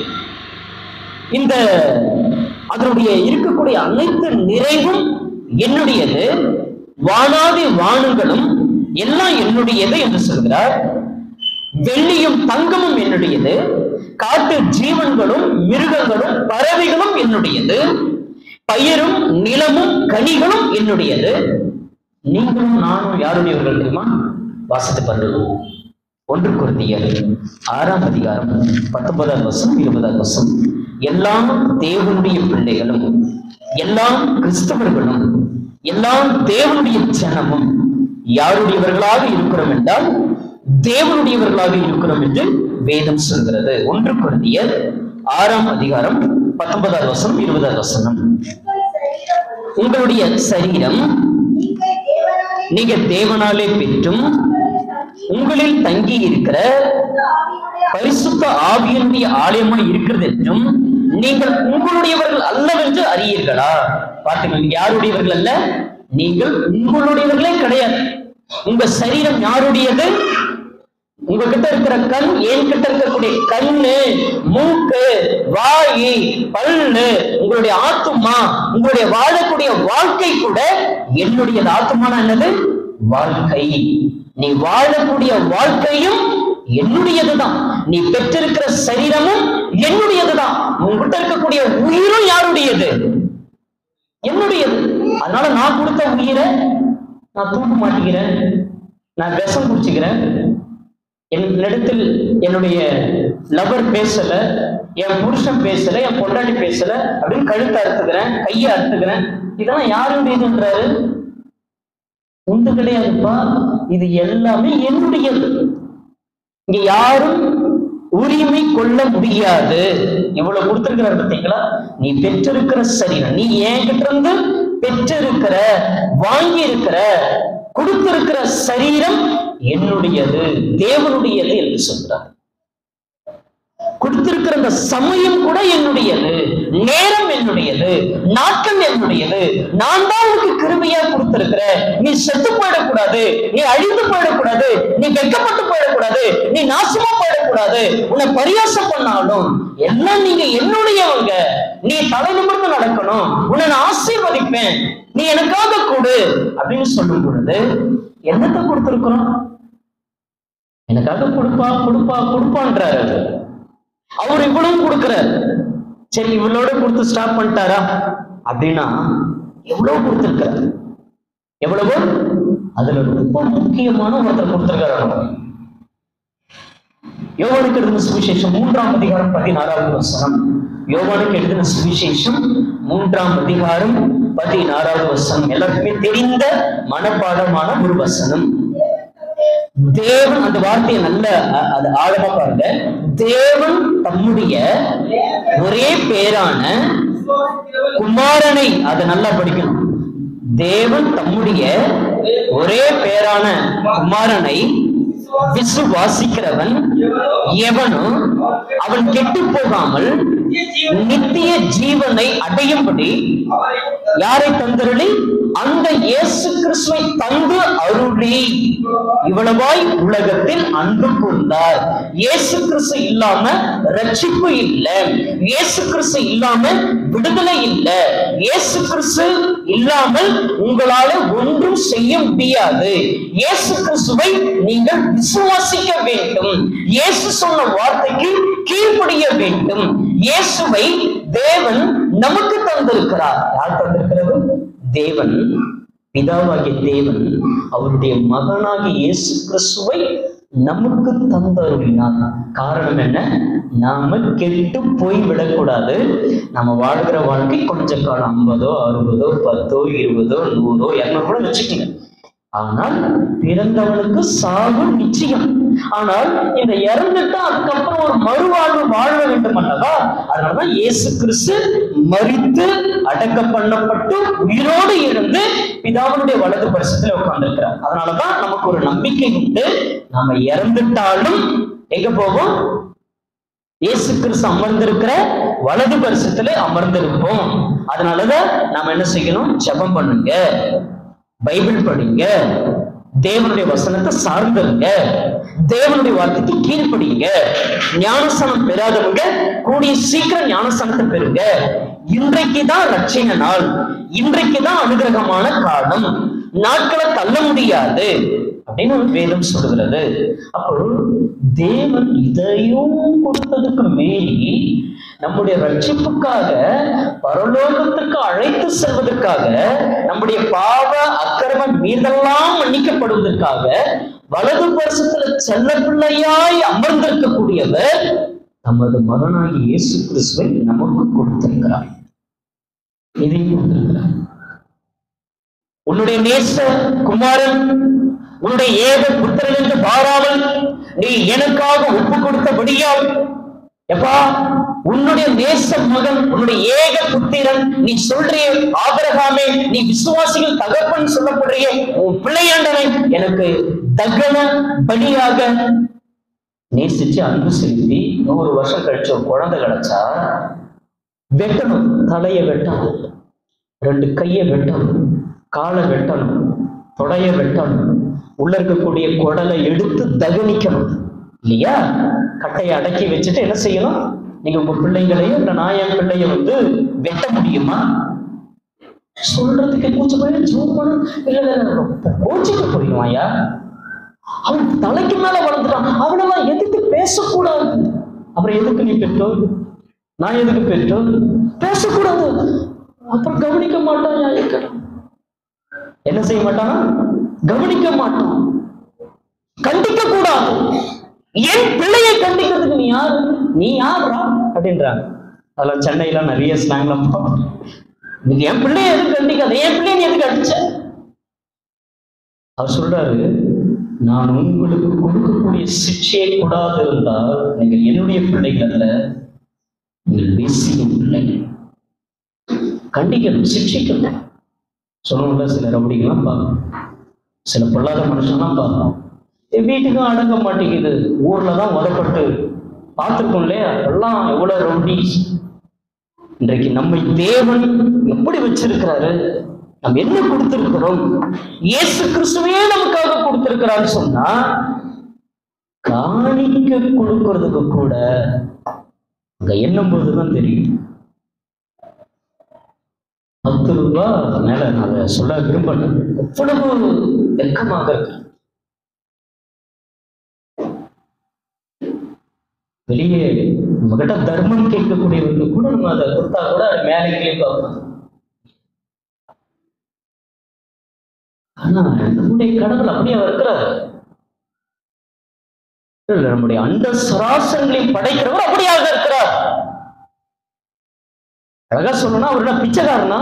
இந்த அதனுடைய இருக்கக்கூடிய அனைத்து நிறைவும் என்னுடையது வானாதி வானங்களும் எல்லாம் என்னுடையது என்று சொல்கிறார் வெள்ளியும் தங்கமும் என்னுடையது காட்டு ஜீவன்களும் மிருகங்களும் பறவைகளும் என்னுடையது பயிரும் நிலமும் கனிகளும் என்னுடையது நீங்களும் நானும் யாருடையவர்கள் தெரியுமா வாசித்து பண்ணுவோம் ஒன்று குருந்தியர் ஆறாம் அதிகாரம் பத்தொன்பதாம் வருஷம் இருபதாம் வருஷம் எல்லாம் தேவனுடைய பிள்ளைகளும் எல்லாம் கிறிஸ்தவர்களும் எல்லாம் தேவனுடைய ஜனமும் யாருடையவர்களாக இருக்கிறோம் என்றால் தேவனுடையவர்களாக இருக்கிறோம் என்று வேதம் சொல்கிறது ஒன்று குருந்தியர் ஆறாம் அதிகாரம் பத்தொன்பதாம் வருஷம் இருபதாம் வசனம் உங்கள் சரீரம் உங்களுடைய சரீரம் நீங்கள் தேவனாலே நீங்க தேவனாலே பெற்றும் உங்களில் தங்கி உங்களில் தங்கி இருக்கிற சுத்த ஆவியினுடைய பரிசுத்த ஆவியனுடைய ஆலயமாய் இருக்கிறது என்றும் நீங்கள் உங்களுடையவர்கள் அல்லவென்று அறியீர்களா பார்த்தீங்களா நீங்க யாருடையவர்கள் அல்ல நீங்கள் உங்களுடையவர்களே கிடையாது உங்க சரீரம் யாருடையது உங்ககிட்ட இருக்கிற கண் என் கிட்ட இருக்கக்கூடிய கண்ணு மூக்கு வாய் பல்லு உங்களுடைய ஆத்துமா உங்களுடைய வாழக்கூடிய வாழ்க்கை கூட என்னுடைய ஆத்துமான என்னது வாழ்க்கை நீ வாழக்கூடிய வாழ்க்கையும் என்னுடையதுதான் நீ பெற்றிருக்கிற சரீரமும் என்னுடையதுதான் உங்ககிட்ட இருக்கக்கூடிய உயிரும் யாருடையது என்னுடையது அதனால நான் கொடுத்த உயிரை நான் தூக்க மாட்டேங்கிறேன் நான் விஷம் குடிச்சுக்கிறேன் என்னிடத்தில் என்னுடைய லவர் பேசல என் புருஷன் பேசல என் பொண்டாட்டி பேசல அப்படின்னு கழுத்தை அறுத்துக்கிறேன் கையை அறுத்துக்கிறேன் இதெல்லாம் யாருடையதுன்றாரு உண்டு கிடையாதுப்பா இது எல்லாமே என்னுடையது இங்க யாரும் உரிமை கொள்ள முடியாது இவ்வளவு கொடுத்திருக்கிறார் பார்த்தீங்களா நீ பெற்றிருக்கிற சரீரம் நீ என்கிட்ட இருந்து பெற்றிருக்கிற வாங்கி இருக்கிற கொடுத்திருக்கிற சரீரம் என்னுடையது தேவனுடையது என்று சொல்றார் கொடுத்திருக்கிற அந்த சமயம் கூட என்னுடையது நேரம் என்னுடையது நாட்கள் என்னுடையது நான் தான் உனக்கு கிருபையா கொடுத்திருக்கிறேன் நீ செத்து போயிடக்கூடாது நீ அழிந்து போயிடக்கூடாது நீ வெட்கப்பட்டு போயிடக்கூடாது நீ நாசமா போயிடக்கூடாது உன்னை பரியாசம் பண்ணாலும் எல்லாம் நீங்க என்னுடையவங்க நீ தலை நிமிர்ந்து நடக்கணும் உன்னை நான் ஆசீர்வதிப்பேன் நீ எனக்காக கொடு அப்படின்னு சொல்லும் பொழுது என்னத்தை கொடுத்திருக்கிறோம் எனக்காக கொடுப்பா கொடுப்பா கொடுப்பான்றாரு அவரு. அவர் இவ்வளவு கொடுக்கிறார் சரி இவளோட கொடுத்து ஸ்டாப் பண்ணிட்டாரா அப்படின்னா எவ்வளவு கொடுத்திருக்கிறார் எவ்வளவு அதுல ரொம்ப முக்கியமான ஒருத்தர் கொடுத்திருக்காரு அவர். யோவானுக்கு எழுதின சுவிசேஷம் மூன்றாம் அதிகாரம் பதினாறாவது வசனம் யோவானுக்கு எழுதின சுவிசேஷம் மூன்றாம் அதிகாரம் பதினாறாவது வசனம் எல்லாருக்குமே தெரிந்த மனப்பாடமான ஒரு வசனம் தேவன் அந்த வார்த்தையை நல்ல அ- அது ஆழமா பாருங்க தேவன் தம்முடைய ஒரே பேரான விசுவாசிக்கிறவர்கள் குமாரனை அதை நல்லா படிக்கணும் தேவன் தம்முடைய ஒரே பேரான குமாரனை விசுவாசிக்கிறவன் எவனோ அவன் கெட்டு போகாமல் நித்திய ஜீவனை அடையும்படி அவரை யாரை தந்தருளி அந்த இயேசு கிறிஸ்துவை தந்து அருளி இவ்வளவாய் உலகத்தில் அன்பு கூர்ந்தார் இயேசு கிறிஸ்து இல்லாம ரட்சிப்பு இல்ல இயேசு கிறிஸ்து இல்லாம விடுதலை இல்ல இயேசு கிறிஸ்து இல்லாமல் உங்களால ஒன்றும் செய்ய முடியாது இயேசு கிறிஸ்துவை நீங்கள் விசுவாசிக்க வேண்டும் இயேசு சொன்ன வார்த்தைக்கு கீழ்ப்படிய வேண்டும் இயேசுவை தேவன் நமக்கு தந்திருக்கிறார் யார் தந்திருக்கிறது தேவன் பிதாவாகிய தேவன் அவருடைய மகனாகிய இயேசு கிறிஸ்துவை நமக்கு தந்தருளினார் காரணம் என்ன நாம கெட்டு போய் விடக்கூடாது நம்ம வாழ்கிற வாழ்க்கை கொஞ்ச காலம் ஐம்பதோ அறுபதோ பத்தோ இருபதோ நூறோ இரநூறு கூட வச்சுக்கோங்க ஆனால் பிறந்தவனுக்கு சாவு நிச்சயம் ஆனால் இந்த இறந்துட்டா அதுக்கப்புறம் ஒரு மறுவாழ்வு வாழ வேண்டும் அல்லவா அதனாலதான் இயேசு கிறிஸ்து மரித்து அடக்க பண்ணப்பட்டு உயிரோடு இருந்து பிதாவினுடைய வலது பரிசத்துல உட்கார்ந்திருக்கிறார் அதனாலதான் நமக்கு ஒரு நம்பிக்கை உண்டு நம்ம இறந்துட்டாலும் எங்க போவோம் இயேசு கிறிஸ்து அமர்ந்திருக்கிற வலது பரிசத்துல அமர்ந்திருப்போம் அதனாலதான் நாம என்ன செய்யணும் ஜெபம் பண்ணுங்க பைபிள் படிங்க தேவனுடைய வசனத்தை சார்ந்துருங்க தேவனுடைய வார்த்தைக்கு கீழ்ப்படிங்க ஞானஸ்தானம் பெறாதவங்க கூடிய சீக்கிரம் ஞானஸ்தானத்தை பெறுங்க இன்றைக்கு தான் ரட்சண நாள் இன்றைக்கு தான் அனுகிரகமான காலம் நாட்களை தள்ள முடியாது அப்படின்னு ஒரு வேதம் சொல்லுகிறது அப்போ தேவன் இதையும் கொடுத்ததுக்கு மீறி நம்முடைய ரட்சிப்புக்காக பரலோகத்துக்கு அழைத்து செல்வதற்காக நம்முடைய பாவ அக்கிரம மீதெல்லாம் மன்னிக்கப்படுவதற்காக வலது பரிசத்துல செல்ல பிள்ளையாய் அமர்ந்திருக்கக்கூடியவர் நமது மகனாகி இயேசு கிறிஸ்துவை நமக்கு கொடுத்திருக்கிறார் இதையும் கொடுத்திருக்கிறார் உன்னுடைய நேச குமாரன் உன்னுடைய ஏக புத்திரன் என்று பாராமல் நீ எனக்காக ஒப்பு கொடுத்தபடியால் எப்பா உன்னுடைய நேச மகன் உன்னுடைய ஏக புத்திரன் நீ சொல்றிய ஆபரகாமே நீ விசுவாசிகள் தகப்பன் சொல்லப்படுறிய உன் பிள்ளையாண்டனை எனக்கு தகன பலியாக நேசிச்சு அன்பு செலுத்தி நூறு வருஷம் கழிச்சு ஒரு குழந்தை கிடைச்சா வெட்டணும் தலையை வெட்டணும் ரெண்டு கையை வெட்டணும் காலை வெட்டணும் தொடைய வெட்டணும் உள்ள இருக்கக்கூடிய குடலை எடுத்து தகனிக்கணும் இல்லையா கட்டையை அடக்கி வச்சுட்டு என்ன செய்யணும் நீங்க உங்க பிள்ளைகளையும் இல்ல நான் என் பிள்ளைய வந்து வெட்ட முடியுமா சொல்றதுக்கு கூச்ச போய் ஜூம் பண்ண இல்ல இல்ல, இல்ல ரொம்ப கோச்சிட்டு போயிடும் ஐயா அவன் தலைக்கு மேல வளர்ந்துட்டான் அவனெல்லாம் எதுக்கு பேசக்கூடாது அப்புறம் எதுக்கு நீ பெற்றோர் நான் எதுக்கு பெற்றோர் பேசக்கூடாது அப்புறம் கவனிக்க மாட்டான் யா இருக்கட்டும் என்ன செய்ய மாட்டானா கவனிக்க மாட்டான் கண்டிக்க கூடாது என் பிள்ளையை கண்டிக்கிறதுக்கு நீ யாரு நீ யாருடா அப்படின்றாங்க அதெல்லாம் சென்னையில நிறைய ஸ்லாங்ல நீ என் பிள்ளைய எதுக்கு கண்டிக்காத என் பிள்ளைய நீ எதுக்கு அடிச்ச அவர் சொல்றாரு நான் உங்களுக்கு கொடுக்கக்கூடிய சிக்ஷையை கூடாது இருந்தால் நீங்கள் என்னுடைய பிள்ளைகள் அல்ல நீங்கள் வேசியின் பிள்ளைகள் கண்டிக்கணும் சிக்ஷிக்கணும் சொல்லணும்ல சில ரவுடிங்கெல்லாம் பார்க்கணும் சில பொல்லாத மனுஷன்லாம் பார்க்கணும் வீட்டுக்கும் அடங்க மாட்டேங்குது ஊர்ல தான் உதப்பட்டு பார்த்துருக்கோம் இல்லையா எல்லாம் எவ்வளவு ரவுடி இன்றைக்கு நம்மை தேவன் எப்படி வச்சிருக்கிறாரு நம்ம என்ன கொடுத்திருக்கிறோம் இயேசு கிறிஸ்துவே நமக்காக கொடுத்திருக்கிறான்னு சொன்னா காணிக்க கொடுக்கறதுக்கு கூட அங்க எண்ணும் போதுதான் தெரியும் பத்து ரூபாய் மேல நான் அதை சொல்ல விரும்பல எவ்வளவு வெக்கமாக இருக்கு வெளியே நம்ம கிட்ட தர்மம் கேட்கக்கூடியவங்க கூட நம்ம அதை கொடுத்தா கூட அது மேலே கீழே பார்ப்போம் ஆனா நம்முடைய கடவுள் அப்படியே இருக்கிறார் இல்ல நம்முடைய அந்த சராசரங்களை படைக்கிறவர் அப்படியாக இருக்கிறார் அழகா சொல்லணும்னா அவர் என்ன பிச்சைக்காரனா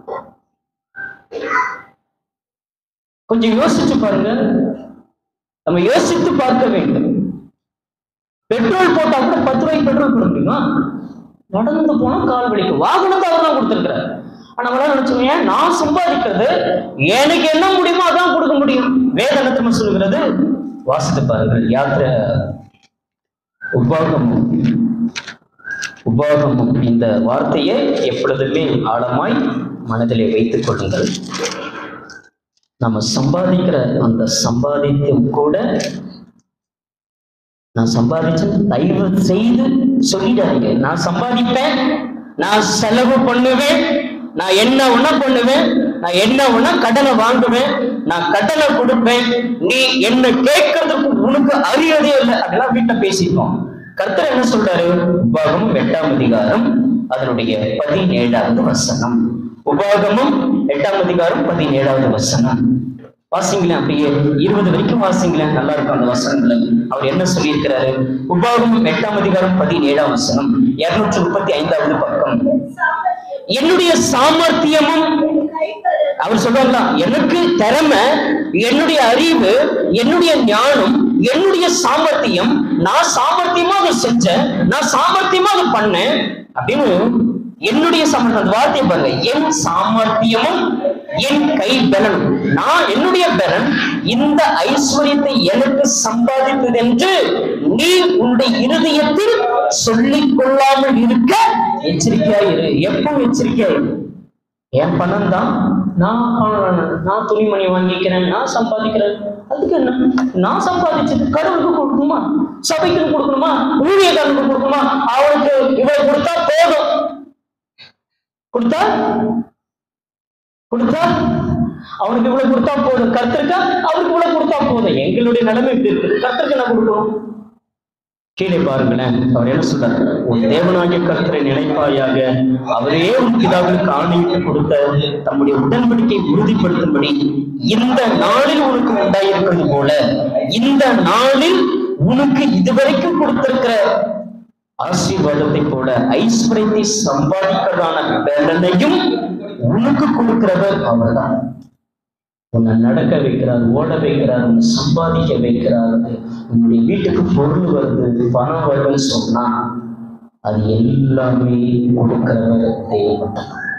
கொஞ்சம் யோசிச்சு பாருங்க நம்ம யோசித்து பார்க்க வேண்டும் பெட்ரோல் போட்டா கூட பத்து ரூபாய்க்கு பெட்ரோல் போட முடியுமா நடந்து போனா கால் வலிக்கும் வாகனத்தை அவர் தான் கொடுத்துருக்கிறார் ஆனா நம்மளால நினைச்சோம் ஏன் நான் சம்பாதிக்கிறது எனக்கு என்ன முடியுமோ அதான் கொடுக்க முடியும் வேதனத்தமா சொல்லுகிறது வாசித்து பாருங்கள் யாத்திரை உபாகமும் உபாகமும் இந்த வார்த்தையை எப்பொழுதுமே ஆழமாய் மனதிலே வைத்துக் கொள்ளுங்கள் நம்ம சம்பாதிக்கிற அந்த சம்பாதித்தும் கூட நான் சம்பாதிச்சேன் தயவு செய்து சொல்லிடாதீங்க நான் சம்பாதிப்பேன் நான் செலவு பண்ணுவேன் நான் என்ன ஒண்ணா பண்ணுவேன் நான் என்ன ஒண்ணா கடனை வாங்குவேன் நான் கடனை கொடுப்பேன் நீ என்ன கேட்கறதுக்கு உனக்கு அறியதே இல்லை அப்படிலாம் வீட்டுல பேசிப்போம் கர்த்தர் என்ன சொல்றாரு உபாகமும் எட்டாம் அதிகாரம் அதனுடைய பதினேழாவது வசனம் உபாகமும் எட்டாம் அதிகாரம் பதினேழாவது வசனம் வாசிங்களேன் அப்படியே இருபது வரைக்கும் வாசிங்களேன் நல்லா இருக்கும் அந்த வசனங்களை அவர் என்ன சொல்லியிருக்கிறாரு உபாகமம் எட்டாம் அதிகாரம் பதினேழாம் வசனம் இருநூற்றி முப்பத்தி ஐந்தாவது பக்கம் சாமர்த்தியம் என்னுடைய சாமர்த்தியமும் கைக்கரம் அவர் சொல்றாங்களா எனக்கு திறமை என்னுடைய அறிவு என்னுடைய ஞானம் என்னுடைய சாமர்த்தியம் நான் சாமர்த்தியமா அதை செஞ்சேன் நான் சாமர்த்தியமா அதை பண்ணேன் அப்படின்னு என்னுடைய சாமர்த்தியம் அந்த வார்த்தையை பாருங்க என் சாமர்த்தியமும் என் கை பலன் நான் என்னுடைய பலன் இந்த ஐஸ்வர்யத்தை எனக்கு சம்பாதித்தது என்று நீ உன்னுடைய இருதயத்தில் சொல்லிக் கொள்ளாமல் இருக்க எச்சரிக்கையா இரு எப்போ எச்சரிக்கையா இரு என் பணம் தான் நான் பணம் நான் துணிமணி வாங்கிக்கிறேன் நான் சம்பாதிக்கிறேன் அதுக்கு என்ன நான் சம்பாதிச்சது கடவுளுக்கு கொடுக்கணுமா சபைக்கு கொடுக்கணுமா ஊழியக்காரனுக்கு கொடுக்கணுமா அவனுக்கு இவ்வளவு கொடுத்தா போதும் கொடுத்தா கொடுத்தா அவனுக்கு இவ்வளவு கொடுத்தா போதும் கர்த்தருக்கா அவருக்கு இவ்வளவு கொடுத்தா போதும் எங்களுடைய நிலைமை இப்படி இருக்கு கர்த்தருக்கு என்ன கொடுக்கணும் கீழே பாருங்களேன் அவர் என்ன சொல்றாரு உன் தேவனாகிய கர்த்தரை நினைப்பாயாக அவரே உன் பிதாவிற்கு ஆணையிட்டு கொடுத்த தம்முடைய உடன்படிக்கை உறுதிப்படுத்தும்படி இந்த நாளில் உனக்கு உண்டாயிருக்கிறது போல இந்த நாளில் உனக்கு இதுவரைக்கும் கொடுத்திருக்கிற ஆசீர்வாதத்தை போல ஐஸ்வர்யத்தை சம்பாதிக்கிறதான பலனையும் உனக்கு கொடுக்கிறவர் அவர்தான் உன்னை நடக்க வைக்கிறார் ஓட வைக்கிறார் உன்னை சம்பாதிக்க வைக்கிறார் உன்னுடைய வீட்டுக்கு பொருள் வருது பணம் வருதுன்னு சொன்னா அது எல்லாமே கொடுக்கிறவர் தேவன்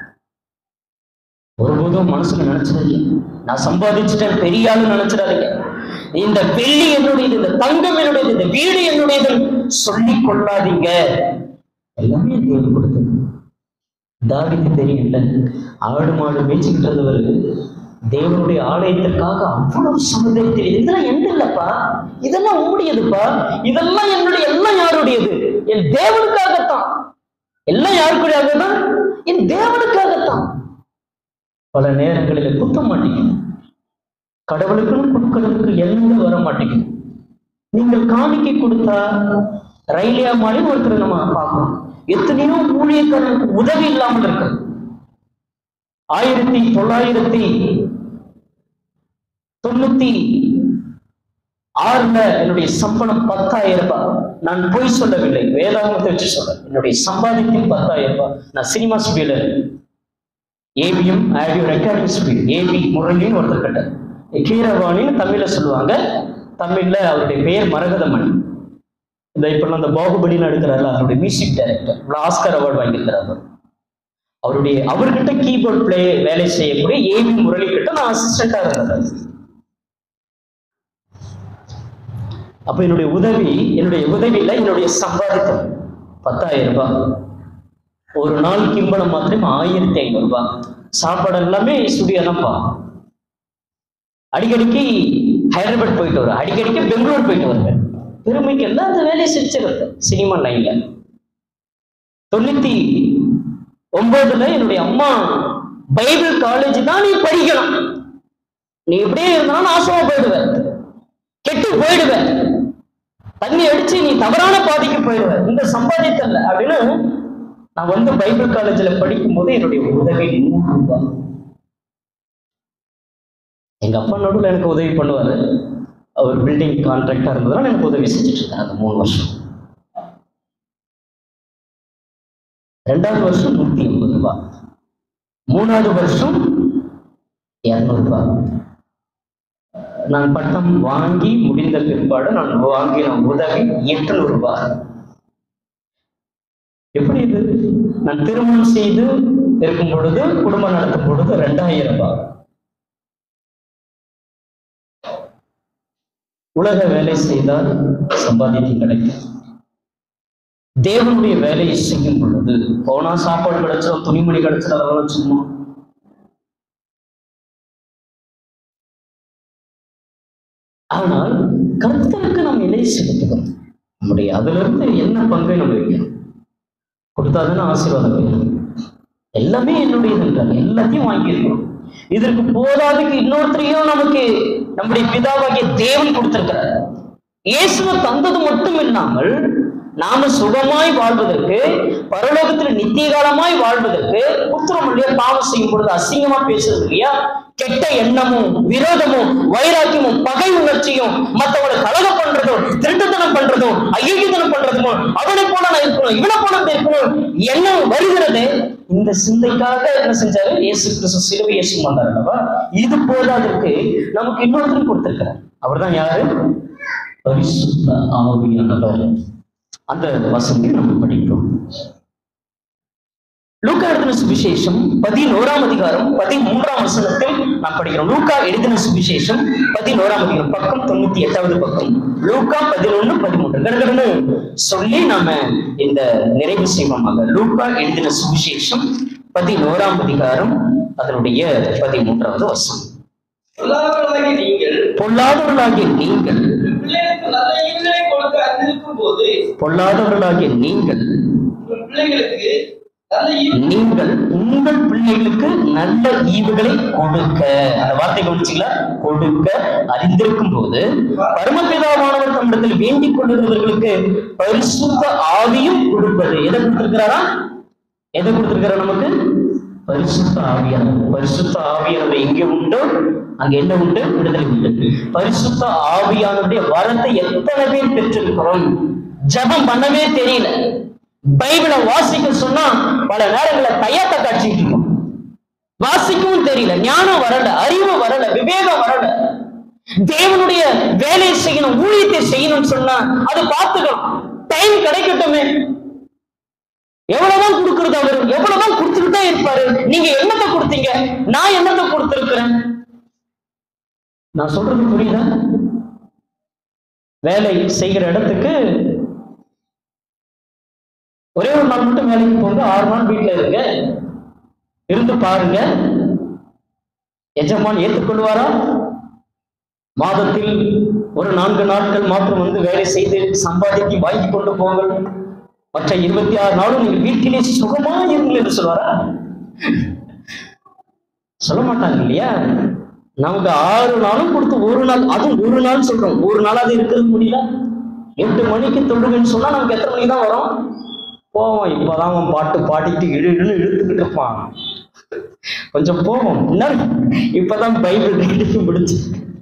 ஒருபோதும் மனசுல நினைச்சிடாதீங்க நான் சம்பாதிச்சுட்டேன் பெரிய ஆளு நினைச்சிடாதீங்க இந்த வெள்ளி என்னுடையது இந்த தங்கம் என்னுடையது இந்த வீடு என்னுடையது சொல்லிக் கொள்ளாதீங்க எல்லாமே தேவன் கொடுத்தது தாவிக்கு தெரியல ஆடு மாடு மேய்ச்சிக்கிட்டு இருந்தவர் தேவனுடைய ஆலயத்திற்காக அவ்வளவு சமுதாயத்தில் இதெல்லாம் எந்த இல்லப்பா இதெல்லாம் உம்முடையதுப்பா இதெல்லாம் என்னுடைய எல்லாம் யாருடையது என் தேவனுக்காகத்தான் எல்லாம் யாருக்குடையதான் என் தேவனுக்காகத்தான் பல நேரங்களில் குத்த மாட்டேங்குது கடவுளுக்குன்னு கொடுக்கறதுக்கு எண்ணங்கள் வர மாட்டேங்குது நீங்கள் காணிக்கை கொடுத்தா ரயிலியா மாதிரி ஒருத்தர் நம்ம பார்க்கணும் எத்தனையோ ஊழியக்காரனுக்கு உதவி இல்லாமல் இருக்கு ஆயிரத்தி தொள்ளாயிரத்தி தொண்ணூத்தி ஆறுல என்னுடைய சம்பளம் பத்தாயிரம் ரூபாய் நான் பொய் சொல்லவில்லை வேதாகமத்தை வச்சு சொல்றேன் என்னுடைய சம்பாதிக்கும் பத்தாயிரம் ரூபாய் நான் cinema speed ABM audio recording speed AB முரளின்னு ஒருத்தர் கிட்ட கீரவாணின்னு தமிழ்ல சொல்லுவாங்க தமிழ்ல அவருடைய பெயர் மரகதமணி இந்த இப்ப அந்த பாகுபலின்னு எடுக்கிறாருல அவருடைய மியூசிக் டைரக்டர் ஆஸ்கர் அவார்டு வாங்கியிருக்கிறார் அவர் அவருடைய அவர்கிட்ட கீபோர்ட் பிளே வேலை செய்யக்கூடிய ஏபி முரளி கிட்ட நான் அசிஸ்டண்டா இருந்தேன் அப்ப என்னுடைய உதவி என்னுடைய உதவியில என்னுடைய சம்பாதித்தம் பத்தாயிரம் ரூபாய் ஒரு நாள் கிம்பளம் மாத்திரம் ஆயிரத்தி ஐநூறு ரூபாய் சாப்பாடு எல்லாமே ஸ்டுடியோ தான்ப்பா அடிக்கடிக்கு ஹைதராபாத் போயிட்டு வருவேன் அடிக்கடிக்கு பெங்களூர் போயிட்டு வருவேன் பெருமைக்கு எல்லாம் அந்த வேலையை செஞ்சிருந்த சினிமா லைன்ல தொண்ணூத்தி ஒன்பதுல என்னுடைய அம்மா பைபிள் காலேஜ் தான் நீ படிக்கணும் நீ இப்படியே இருந்தாலும் நாசமா போயிடுவ கெட்டு போயிடுவ தண்ணி அடிச்சு நீ தவறான பாதைக்கு போயிடுவ இந்த சம்பாதித்தல்ல அப்படின்னு நான் வந்து பைபிள் காலேஜ்ல படிக்கும் போது என்னுடைய உதவி நூறு ரூபாய் எங்க அப்பா நடுவில் எனக்கு உதவி பண்ணுவாரு அவர் பில்டிங் கான்ட்ராக்டா இருந்ததுனால எனக்கு உதவி செஞ்சுட்டு இருக்காரு அந்த மூணு வருஷம் ரெண்டாவது வருஷம் நூத்தி எண்பது ரூபாய் மூணாவது வருஷம் இருநூறு ரூபாய் நான் பட்டம் வாங்கி முடிந்த பிற்பாடு நான் வாங்கின உதவி எட்டுநூறு ரூபாய் எப்படி இது நான் திருமணம் செய்து இருக்கும் பொழுது குடும்பம் நடத்தும் பொழுது ரெண்டாயிரம் ரூபாய் உலக வேலை செய்தால் சம்பாதித்து கிடைக்கும் தேவனுடைய வேலையை செய்யும் பொழுது போனா சாப்பாடு கிடைச்சிடும் துணிமணி கிடைச்சிடும் அதெல்லாம் சும்மா ஆனால் கர்த்தருக்கு நாம் இணை செலுத்துகிறோம் நம்முடைய அதுல இருந்து என்ன பங்கை நம்ம வைக்கணும் கொடுத்தாதானே ஆசீர்வாதம் வேணும் எல்லாமே என்னுடையதுன்றாங்க எல்லாத்தையும் வாங்கியிருக்கணும் இதற்கு போதாதுக்கு இன்னொருத்தரையும் நமக்கு நம்முடைய பிதாவாகிய தேவன் கொடுத்திருக்கிறார் இயேசுவை தந்தது மட்டும் இல்லாமல் நாம சுகமாய் வாழ்வதற்கு பரலோகத்தில் நித்திய காலமாய் வாழ்வதற்கு புத்திரம் இல்லையா பாவம் செய்யும் பொழுது அசிங்கமா பேசுறது இல்லையா கெட்ட எண்ணமும் விரோதமும் வைராக்கியமும் பகை உணர்ச்சியும் மத்தவங்களை கலகம் பண்றதும் திருட்டுத்தனம் பண்றதும் அயோக்கியத்தனம் பண்றதும் அவனை போல நான் இருக்கணும் இவனை போல நான் இருக்கணும் எண்ணம் வருகிறது இந்த சிந்தைக்காக என்ன செஞ்சாரு இயேசு கிறிஸ்து சிலுவை இயேசு வந்தார் அல்லவா இது போதாதற்கு நமக்கு இன்னொருத்தரும் கொடுத்திருக்கிறார் அவர்தான் யாரு பரிசுத்த ஆவியானவர் அந்த வசனத்தை நம்ம படிக்கிறோம் லூக்கா எழுதின சுவிசேஷம் பதினோராம் அதிகாரம் பதிமூன்றாம் வசனத்தில் நாம் படிக்கிறோம் லூக்கா எழுதின சுவிசேஷம் பதினோராம் அதிகாரம் பக்கம் தொண்ணூத்தி எட்டாவது பக்கம் லூக்கா பதினொன்னு பதிமூன்று கடகடன்னு சொல்லி நாம இந்த நிறைவு செய்வோமாக லூக்கா எழுதின சுவிசேஷம் பதினோராம் அதிகாரம் அதனுடைய பதிமூன்றாவது வசனம் சொல்லாதவர்களாகிய நீங்கள் பொல்லாதவர்களாகிய நீங்கள் பிள்ளைகளுக்கு நல்ல ஈவுகளை கொடுக்க அறிந்திருக்கும் போது பொல்லாதவர்களாகிய நீங்கள் உங்கள் பிள்ளைகளுக்கு நல்ல ஈவு நீங்கள் உங்கள் பிள்ளைகளுக்கு நல்ல ஈவுகளை கொடுக்க அந்த வார்த்தை கவனிச்சீங்களா கொடுக்க அறிந்திருக்கும் போது பரமபிதாவானவர் தம்மிடத்தில் வேண்டிக் கொள்ளுகிறவர்களுக்கு பரிசுத்த ஆவியும் கொடுப்பது எதை கொடுத்திருக்கிறாரா எதை கொடுத்திருக்கிறார் நமக்கு பரிசுத்த ஆவியானவர் பரிசுத்த ஆவியானவர் எங்கே உண்டோ அங்க என்ன உண்டு விடுதலை உண்டு பரிசுத்த ஆவியானவருடைய வரத்தை எத்தனை பேர் பெற்றிருக்கிறோம் ஜெபம் பண்ணவே தெரியல பைபிளை வாசிக்க சொன்னா பல நேரங்கள்ல கையாட்ட காட்சிட்டு இருக்கோம் வாசிக்கவும் தெரியல ஞானம் வரல அறிவு வரல விவேகம் வரல தேவனுடைய வேலையை செய்யணும் ஊழியத்தை செய்யணும்னு சொன்னா அது பார்த்துக்கலாம் டைம் கிடைக்கட்டுமே எவ்வளவுதான் கொடுக்கறது அவரு எவ்வளவுதான் கொடுத்துட்டு தான் இருப்பாரு நீங்க என்னத்தை கொடுத்தீங்க நான் என்னத்தை கொடுத்திருக்கிறேன் நான் சொல்றது புரியுதா வேலை செய்கிற இடத்துக்கு ஒரே ஒரு நாள் மட்டும் வேலைக்கு போங்க ஆறு நாள் வீட்டுல இருங்க இருந்து பாருங்க எஜமான் ஏற்றுக்கொள்வாரா மாதத்தில் ஒரு நான்கு நாட்கள் மாத்திரம் வந்து வேலை செய்து சம்பாதிக்கு வாங்கி கொண்டு போங்கள் மற்ற இருபத்தி ஆறு நாளும் நீங்கள் வீட்டிலே சுகமா இருங்கள் என்று சொல்வாரா சொல்ல மாட்டாங்க இல்லையா நமக்கு ஆறு நாளும் கொடுத்து ஒரு நாள் அதுவும் ஒரு நாள் சொல்றோம் ஒரு நாள் அது இருக்கிறது முடியல எட்டு மணிக்கு தொழுகன்னு சொன்னா நமக்கு எத்தனை மணிக்கு தான் வரும் போவோம் இப்பதான் அவன் பாட்டு பாடிட்டு இழு இழுன்னு இழுத்துக்கிட்டு இருப்பான் கொஞ்சம் போவோம் என்ன இப்பதான் பைபிள் ரீடிங் முடிச்சு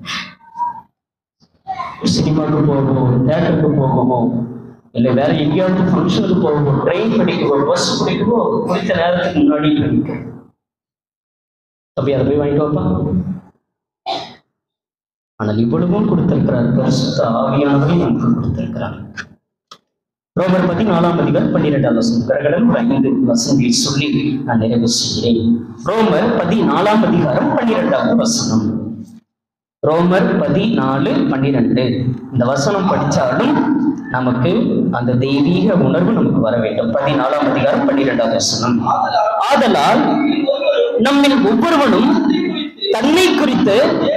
சினிமாவுக்கு போவோம் தேட்டருக்கு போவோம் இல்லை வேற எங்கேயாவது ஃபங்க்ஷனுக்கு போவோம் ட்ரெயின் பிடிக்கவோ பஸ் பிடிக்கவோ குறித்த நேரத்துக்கு முன்னாடி பிடிக்கும் அப்படி அதை போய் வாங்கிட்டு வாப்பா ஆனால் இவ்வளவும் கொடுத்திருக்கிறார் பரிசுத்த ஆவியானவரை நமக்கு கொடுத்திருக்கிறார் ரோமர் பதினாலாம் அதிகாரம் பன்னிரெண்டாம் வசனம் கடகடன் ஒரு ஐந்து வசனங்களை சொல்லி நான் நிறைவு செய்கிறேன் ரோமர் பதினாலாம் அதிகாரம் பன்னிரெண்டாவது வசனம் ரோமர் பதினாலு பன்னிரெண்டு இந்த வசனம் படிச்சாலும் நமக்கு அந்த தெய்வீக உணர்வு நமக்கு வர வேண்டும் பதினாலாம் அதிகாரம் பன்னிரெண்டாவது வசனம் ஆதலால் ஒருவரும் நம்மில் ஒவ்வொருவனும் தன்னை குறித்து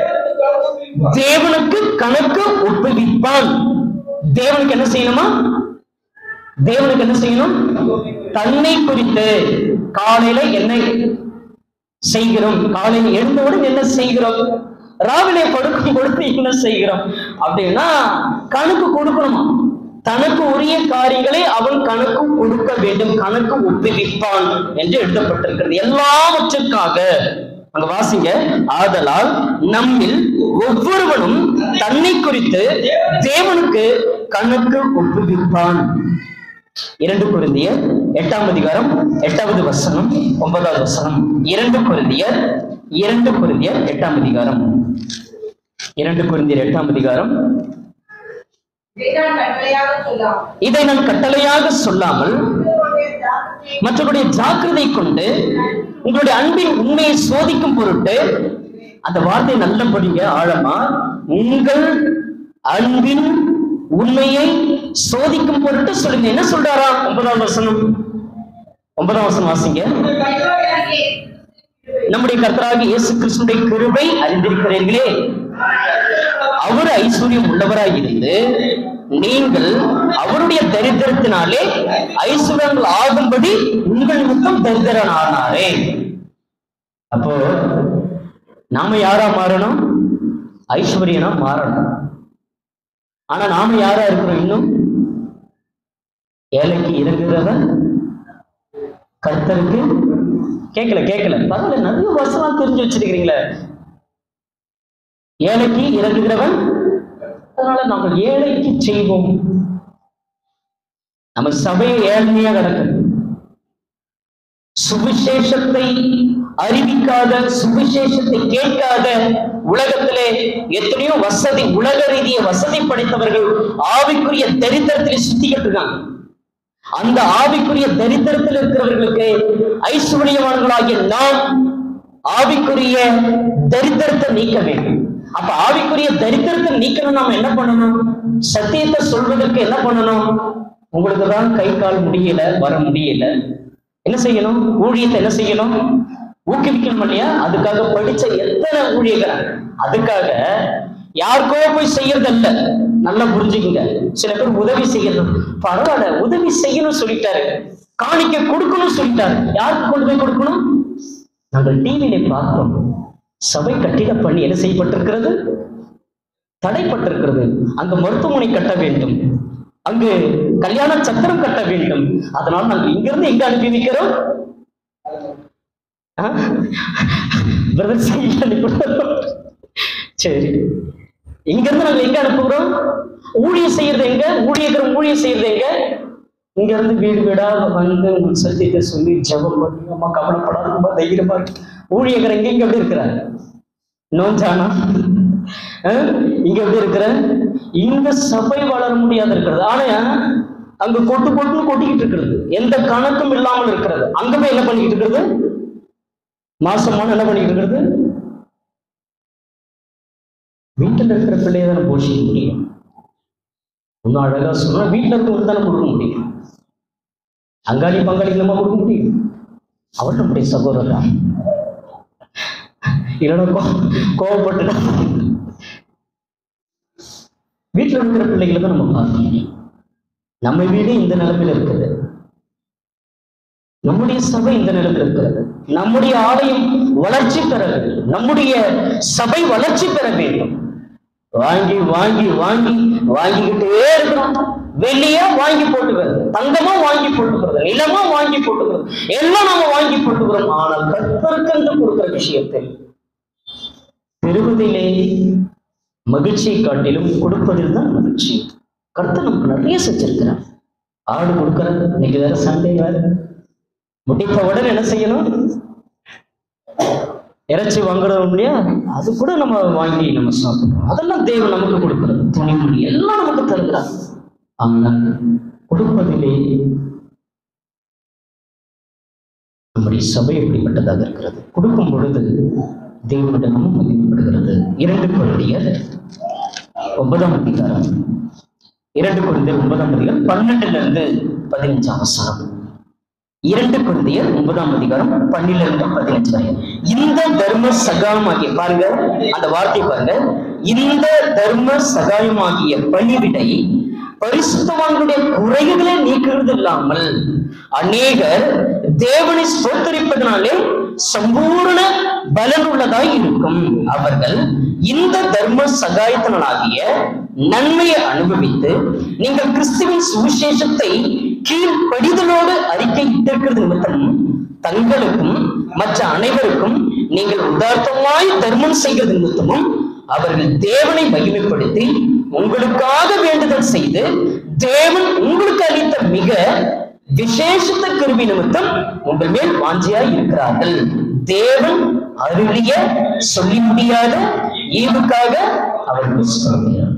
தேவனுக்கு கணக்கு ஒப்புவிப்பார். தேவனுக்கு கணக்கு ஒப்புவிப்பான் தேவனுக்கு என்ன செய்யணுமா தேவனுக்கு என்ன செய்யணும் தன்னை குறித்து காலையில என்ன செய்கிறோம் காலையில் எழுந்தவுடன் என்ன செய்கிறோம் ராவிலே படுக்கும் பொழுது என்ன செய்கிறோம் அப்படின்னா கணக்கு கொடுக்கணுமா தனக்கு உரிய காரியங்களை அவன் கணக்கு கொடுக்க வேண்டும் கணக்கு ஒப்புவிப்பான் என்று எழுதப்பட்டிருக்கிறது எல்லாவற்றுக்காக அங்க வாசிங்க ஆதலால் நம்மில் ஒவ்வொருவனும் தன்னை குறித்து தேவனுக்கு கணக்கு ஒப்புவிப்பான் இரண்டு குருந்தியர் எட்டாம் அதிகாரம் எட்டாவது வசனம் ஒன்பதாவது வசனம் இரண்டு குருந்தியர் இரண்டு குருந்தியர் எட்டாம் அதிகாரம் இரண்டு குருந்தியர் எட்டாம் அதிகாரம் இதைதான் கட்டளையாக சொல்லாம் இதை நான் கட்டளையாக சொல்லாமல் உங்களுடைய ஜாக்கிரதையை மற்றவருடைய ஜாக்கிரதை கொண்டு உங்களுடைய அன்பின் உண்மையை சோதிக்கும் பொருட்டு அந்த வார்த்தை நல்ல படிங்க ஆழமா உங்கள் அன்பின் உண்மையை சோதிக்கும் பொருட்டு சொல்லுங்க என்ன சொல்றாரா ஒன்பதாம் வசனம் ஒன்பதாம் வசனம் வாசிங்க கட்டளையாகிய நம்முடைய கர்த்தராகிய இயேசு கிறிஸ்துடைய கிருபை அறிந்திருக்கிறீர்களே அவர் ஐஸ்வர்யம் உள்ளவராய் இருந்து நீங்கள் அவருடைய தரித்திரத்தினாலே ஐஸ்வர்யங்கள் ஆகும்படி உங்கள் நிமித்தம் தரித்திரன் ஆனாரே அப்போ நாம யாரா மாறணும் ஐஸ்வர்யனா மாறணும் ஆனா நாம யாரா இருக்கிறோம் இன்னும் ஏழைக்கு இறங்குகிறவன் கர்த்தருக்கு கேட்கல கேட்கல பரவாயில்ல நிறைய வருஷம் தெரிஞ்சு வச்சிருக்கிறீங்களே ஏழைக்கு இறங்குகிறவன் அதனால நாங்கள் ஏழைக்கு செய்வோம் நம்ம சபையை ஏழ்மையா கிடக்குது சுவிசேஷத்தை அறிவிக்காத சுவிசேஷத்தை கேட்காத உலகத்திலே எத்தனையோ வசதி உலக ரீதிய வசதி படைத்தவர்கள் ஆவிக்குரிய தரித்திரத்தில் சுத்திக்கிட்டு இருக்காங்க அந்த ஆவிக்குரிய தரித்திரத்தில் இருக்கிறவர்களுக்கு ஐஸ்வர்யவான்களாகிய நாம் ஆவிக்குரிய தரித்திரத்தை நீக்க வேண்டும் அப்ப ஆவிக்குரிய தரித்திரத்தை நீக்கணும் நாம என்ன பண்ணணும் சத்தியத்தை சொல்வதற்கு என்ன பண்ணணும் உங்களுக்கு தான் கை கால் முடியல வர முடியல என்ன செய்யணும் ஊழியத்தை என்ன செய்யணும் ஊக்குவிக்கணும் இல்லையா அதுக்காக படிச்ச எத்தனை ஊழியர்கள் அதுக்காக யாருக்கோ போய் செய்யறதல்ல நல்லா புரிஞ்சுக்குங்க சில பேர் உதவி செய்யணும் பரவாயில்ல உதவி செய்யணும் சொல்லிட்டாரு காணிக்க கொடுக்கணும் சொல்லிட்டாரு யாருக்கு கொண்டு போய் கொடுக்கணும் நாங்கள் டிவியில பார்த்தோம் சபை கட்டிட பண்ணி என்ன செய்யப்பட்டிருக்கிறது தடைப்பட்டிருக்கிறது அங்கு மருத்துவமனை கட்ட வேண்டும் அங்கு கல்யாண சத்திரம் கட்ட வேண்டும் அதனால் நாங்கள் இங்கிருந்து எங்க அனுப்பி வைக்கிறோம் பிரதர் சரி இங்கிருந்து நாங்க எங்க அனுப்புகிறோம் ஊழியம் செய்யறது எங்க ஊழியர்கள் ஊழியம் செய்யறது எங்க இங்க இருந்து வீடு வீடா வந்து உங்களுக்கு சத்தியத்தை சொல்லி ஜெபம் பண்ணி அம்மா கவலைப்படாத ரொம்ப தைரியமா இருக்கு ஊழியர்கள் எங்க இங்க எப்படி இருக்கிறார் நோஞ்சானா அஹ்? இங்க எப்படி இருக்கிற இங்க சபை வளர முடியாது இருக்கிறது ஆனா அங்க கொட்டு கொட்டுன்னு கொட்டிக்கிட்டு இருக்கிறது எந்த கணக்கும் இல்லாமல் இருக்கிறது அங்க போய் என்ன பண்ணிக்கிட்டு இருக்கிறது மாசமான என்ன பண்ணிக்கிட்டு இருக்கிறது வீட்டுல இருக்கிற பிள்ளைய தானே போஷிக்க முடியும் இன்னும் அழகா சொன்னா வீட்டுல இருக்கவங்களுக்கு தானே கொடுக்க முடியும் அங்காளி பங்காளிக்கு நம்ம கொடுக்க முடியும் அவர் நம்முடைய சகோதரர் இல்லைன்னா கோ- கோவப்பட்டுட்டா வீட்டுல இருக்கிற பிள்ளைகளை தான் நம்ம பார்க்கணும் நம்ம வீடு இந்த நிலைமையில இருக்குது நம்முடைய சபை இந்த நிலைமையில் இருக்கிறது நம்முடைய ஆலயம் வளர்ச்சி பெற வேண்டும் நம்முடைய சபை வளர்ச்சி பெற வேண்டும் வாங்கி வாங்கி வாங்கி வாங்கிக்கிட்டே இருக்கிறோம் வெள்ளியா வாங்கி போட்டுக்கிறது தங்கமா வாங்கி போட்டுக்கிறது நிலமா வாங்கி போட்டுக்கிறது எல்லாம் நாம வாங்கி போட்டுக்கிறோம் ஆனால் கற்பருக்கென்று கொடுக்கிற விஷயத்தில் பெறுவதிலே மகிழ்ச்சியை காட்டிலும் கொடுப்பதில் தான் மகிழ்ச்சி கர்த்தர் நமக்கு நிறைய செஞ்சிருக்கிறார் ஆடு கொடுக்கறது இன்னைக்கு வேற சண்டே வேற முடித்த உடனே என்ன செய்யணும் இறைச்சி வாங்குறோம் இல்லையா அது கூட நம்ம வாங்கி நம்ம சாப்பிடுறோம் அதெல்லாம் தேவன் நமக்கு கொடுக்கிறது துணிமணி எல்லாம் நமக்கு தருகிறார் ஆனால் கொடுப்பதிலே நம்முடைய சபை எப்படிப்பட்டதாக இருக்கிறது கொடுக்கும் பொழுது தேவனுடைய நாமம் மகிமைப்படுகிறது இரண்டு குழந்தையர் ஒன்பதாம் அதிகாரம் இரண்டு குழந்தையர் ஒன்பதாம் அதிகாரம் பன்னெண்டுல இருந்து பதினஞ்சாம் வசனம் இரண்டு குழந்தையர் ஒன்பதாம் அதிகாரம் பன்னில இருந்து பதினஞ்சு வரை இந்த தர்ம சகாயமாகிய பாருங்க அந்த வார்த்தை பாருங்க இந்த தர்ம சகாயமாகிய பணிவிடை பரிசுத்தவான்களுடைய குறைகளை நீக்குறது இல்லாமல் அநேகர் தேவனை ஸ்தோத்தரிப்பதனாலே சம்பூர்ண பலன் உள்ளதாய் இருக்கும் அவர்கள் இந்த தர்ம சகாயத்தினாலாகிய நன்மையை அனுபவித்து நீங்கள் கிறிஸ்துவின் சுவிசேஷத்தை கீழ்ப்படிதலோடு அறிக்கை இட்டிருக்கிறது நிமித்தம் தங்களுக்கும் மற்ற அனைவருக்கும் நீங்கள் உதார்த்தமாய் தர்மம் செய்கிறது நிமித்தமும் அவர்கள் தேவனை மகிமைப்படுத்தி உங்களுக்காக வேண்டுதல் செய்து தேவன் உங்களுக்கு அளித்த மிக விசேஷத்த கருவி நிமித்தம் உங்கள் மேல் வாஞ்சியாய் இருக்கிறார்கள் தேவன் அருளிய சொல்லி முடியாத ஈவுக்காக அவர்கள் சொல்கிறார்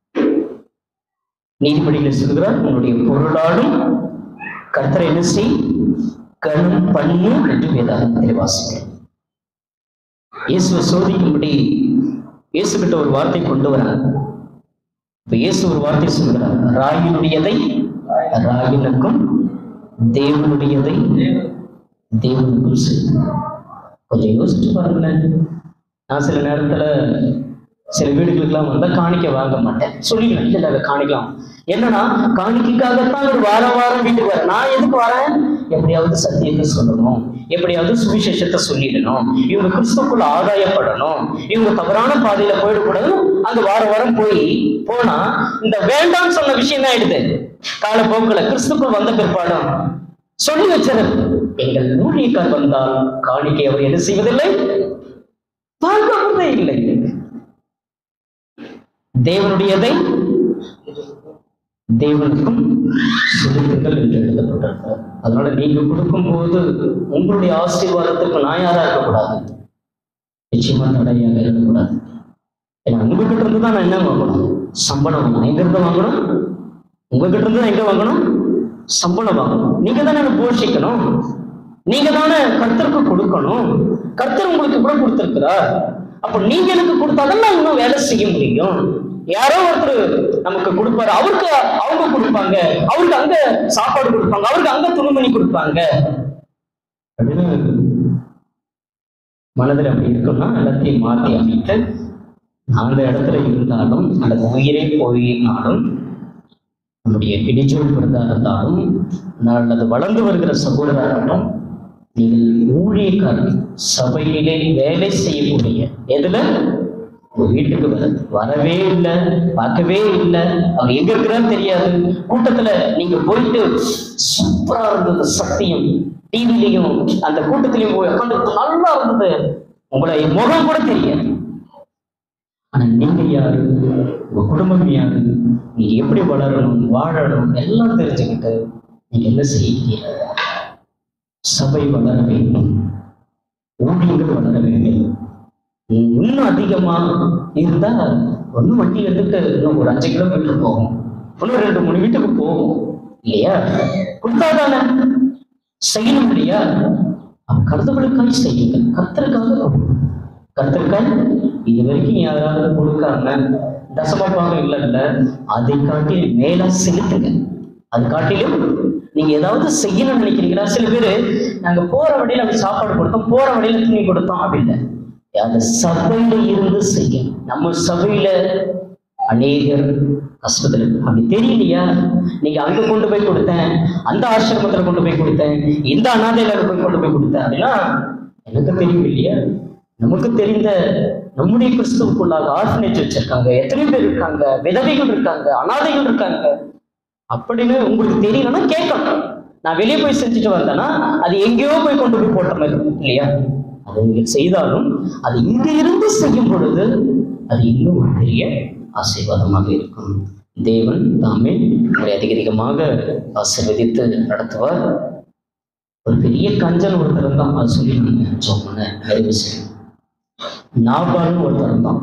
நீதிபதிகள் சொல்கிறார் உன்னுடைய பொருளாலும் கர்த்தரை என்ன செய் கணம் பண்ணு என்று வேதாகத்தில் வாசிக்கிறேன் இயேசுவை சோதிக்கும்படி இயேசு கிட்ட ஒரு வார்த்தை கொண்டு வராங்க இப்ப இயேசு ஒரு வார்த்தை சொல்கிறார் ராயினுடையதை ராயினுக்கும் தேவனுடையதை தேவனுக்கும் செய் கொஞ்சம் யோசிச்சு பாருங்களேன் நான் சில நேரத்துல சில வீடுகளுக்கெல்லாம் வந்தா காணிக்க வாங்க மாட்டேன் சொல்லிடுவேன் இல்லை இல்லை காணிக்கலாம் என்னன்னா காணிக்கைக்காகத்தான் ஒரு வாரம் வாரம் வீட்டுக்கு வரேன் நான் எதுக்கு வரேன் எப்படியாவது சத்தியத்தை சொல்லணும் எப்படியாவது சுவிசேஷத்தை சொல்லிடணும் இவங்க கிறிஸ்துக்குள்ள ஆதாயப்படணும் இவங்க தவறான பாதையில போயிடக்கூடாது அங்க வாரம் வாரம் போய் போனா இந்த வேண்டாம்னு சொன்ன விஷயம் தான் ஆயிடுது காலப்போக்கில் கிறிஸ்துக்குள் வந்த பிற்பாடும் சொல்லி வச்சது எங்கள் ஊழியக்கார் வந்தால் காணிக்கை அவர் என்ன செய்வதில்லை பார்க்கவே இல்லை தேவனுடையதை தேவனுக்கும் செலுத்துங்கள் என்று எழுதப்பட்டிருக்கு அதனால நீங்க கொடுக்கும்போது உங்களுடைய ஆசீர்வாதத்துக்கு நான் யாரா இருக்கக்கூடாது நிச்சயமா தடையாக இருக்கக்கூடாது ஏன்னா உங்ககிட்ட இருந்து தான் நான் என்ன வாங்கணும் சம்பளம் வாங்கணும் எங்க இருந்து வாங்கணும் உங்ககிட்ட இருந்து நான் எங்க வாங்கணும் சம்பளம் வாங்கணும் நீங்க தானே எனக்கு போஷிக்கணும் நீங்க தானே கர்த்தருக்கு கொடுக்கணும் கர்த்தர் உங்களுக்கு கூட கொடுத்திருக்கிறார் அப்ப நீங்க எனக்கு கொடுத்தாதான் நான் இன்னும் வேலை செய்ய முடியும் யாரோ ஒருத்தர் நமக்கு கொடுப்பாரு அவருக்கு அவங்க கொடுப்பாங்க அவருக்கு அங்க சாப்பாடு கொடுப்பாங்க அவருக்கு அங்க துணிமணி கொடுப்பாங்க அப்படின்னு மனதில் அப்படி இருக்குன்னா எல்லாத்தையும் மாற்றி அமைத்து அந்த இடத்துல இருந்தாலும் அல்லது உயிரே போயினாலும் நம்முடைய இடிச்சொல் பிறந்தா இருந்தாலும் அல்லது வளர்ந்து வருகிற சகோதரராகட்டும் நீங்கள் ஊழியக்காரர் சபையிலே வேலை செய்யக்கூடிய எதுல உங்க வீட்டுக்கு வர வரவே இல்லை பார்க்கவே இல்லை அவர் எங்க இருக்கிறான்னு தெரியாது கூட்டத்துல நீங்க போயிட்டு சூப்பரா இருந்தது சத்தியம் டிவிலையும் அந்த கூட்டத்திலையும் போய் உட்காந்து நல்லா இருந்தது உங்களை முகம் கூட தெரியாது ஆனா நீங்க யாரு உங்க குடும்பம் யாரு நீங்க எப்படி வளரணும் வாழணும் எல்லாம் தெரிஞ்சுக்கிட்டு நீங்க என்ன செய்கிறீங்க சபை வளர வேண்டும் ஊழியர்கள் வளர வேண்டும் உம் இன்னும் அதிகமா இருந்தா ஒன்னும் வண்டி எடுத்துட்டு இன்னும் ஒரு அஞ்சு கிலோமீட்டர் போகும் இன்னும் ரெண்டு மூணு வீட்டுக்கு போகும் இல்லையா கொடுத்தாதானே செய்யணும் இல்லையா அவன் கருத்துக்களுக்காக செய்யுங்க கர்த்தருக்காக கொடுங்க. கர்த்தருக்காக இது வரைக்கும் யாராவது கொடுக்காம தசமபாகம் இல்லைல்ல அதை காட்டிலும் மேல செலுத்துங்க அது காட்டிலும் நீங்க ஏதாவது செய்யணும்னு நினைக்கிறீங்களா சில பேரு நாங்க போற வழியில அப்படி சாப்பாடு கொடுத்தோம் போற வழியில துணி கொடுத்தோம் அப்படின்னு அந்த சபையில இருந்து செய்ய நம்ம சபையில அநேகர் கஷ்டத்துல இருக்கு. அப்படி தெரியலையா நீங்க அங்க கொண்டு போய் கொடுத்தேன் அந்த ஆசிரமத்துல கொண்டு போய் கொடுத்தேன் இந்த அனாதையில போய் கொண்டு போய் கொடுத்தேன் அப்படின்னா எனக்கு தெரியும் இல்லையா நமக்கு தெரிந்த நம்முடைய கிறிஸ்துவுக்குள்ளாக ஆர்ஃபனேஜ் வச்சிருக்காங்க எத்தனை பேர் இருக்காங்க விதவைகள் இருக்காங்க அனாதைகள் இருக்காங்க அப்படின்னு உங்களுக்கு தெரியலன்னா கேட்கணும் நான் வெளியே போய் செஞ்சுட்டு வந்தேன்னா அது எங்கேயோ போய் கொண்டு போய் போட்ட மாதிரி இருக்கும் இல்லையா அதை நீங்கள் செய்தாலும் அது இங்க இருந்து செய்யும் பொழுது அது இன்னும் ஒரு பெரிய ஆசீர்வாதமாக இருக்கும் தேவன் தாமே உங்களை அதிக அதிகமாக ஆசீர்வதித்து நடத்துவார் ஒரு பெரிய கஞ்சன் ஒருத்தர் இருந்தான் அது சொல்லி நான் சொன்னேன் நிறைவு செய்யும் நாபால்னு ஒருத்தர் இருந்தான்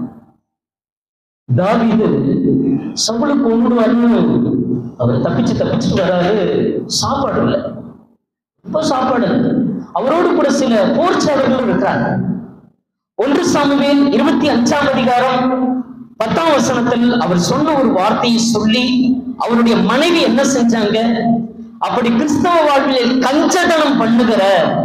தாவீது சவுளை கொண்டுடுவாருன்னு அவர் தப்பிச்சு தப்பிச்சுட்டு வராரு சாப்பாடு இல்லை இப்போ சாப்பாடு இல்லை. அவரோடு கூட சில போர்ச்சாளர்கள் இருக்கிறாங்க ஒன்று சாமுவேல் இருபத்தி அஞ்சாம் அதிகாரம் பத்தாம் வசனத்தில் அவர் சொன்ன ஒரு வார்த்தையை சொல்லி அவருடைய மனைவி என்ன செஞ்சாங்க அப்படி கிறிஸ்தவ வாழ்வில் கஞ்சதனம் பண்ணுகிற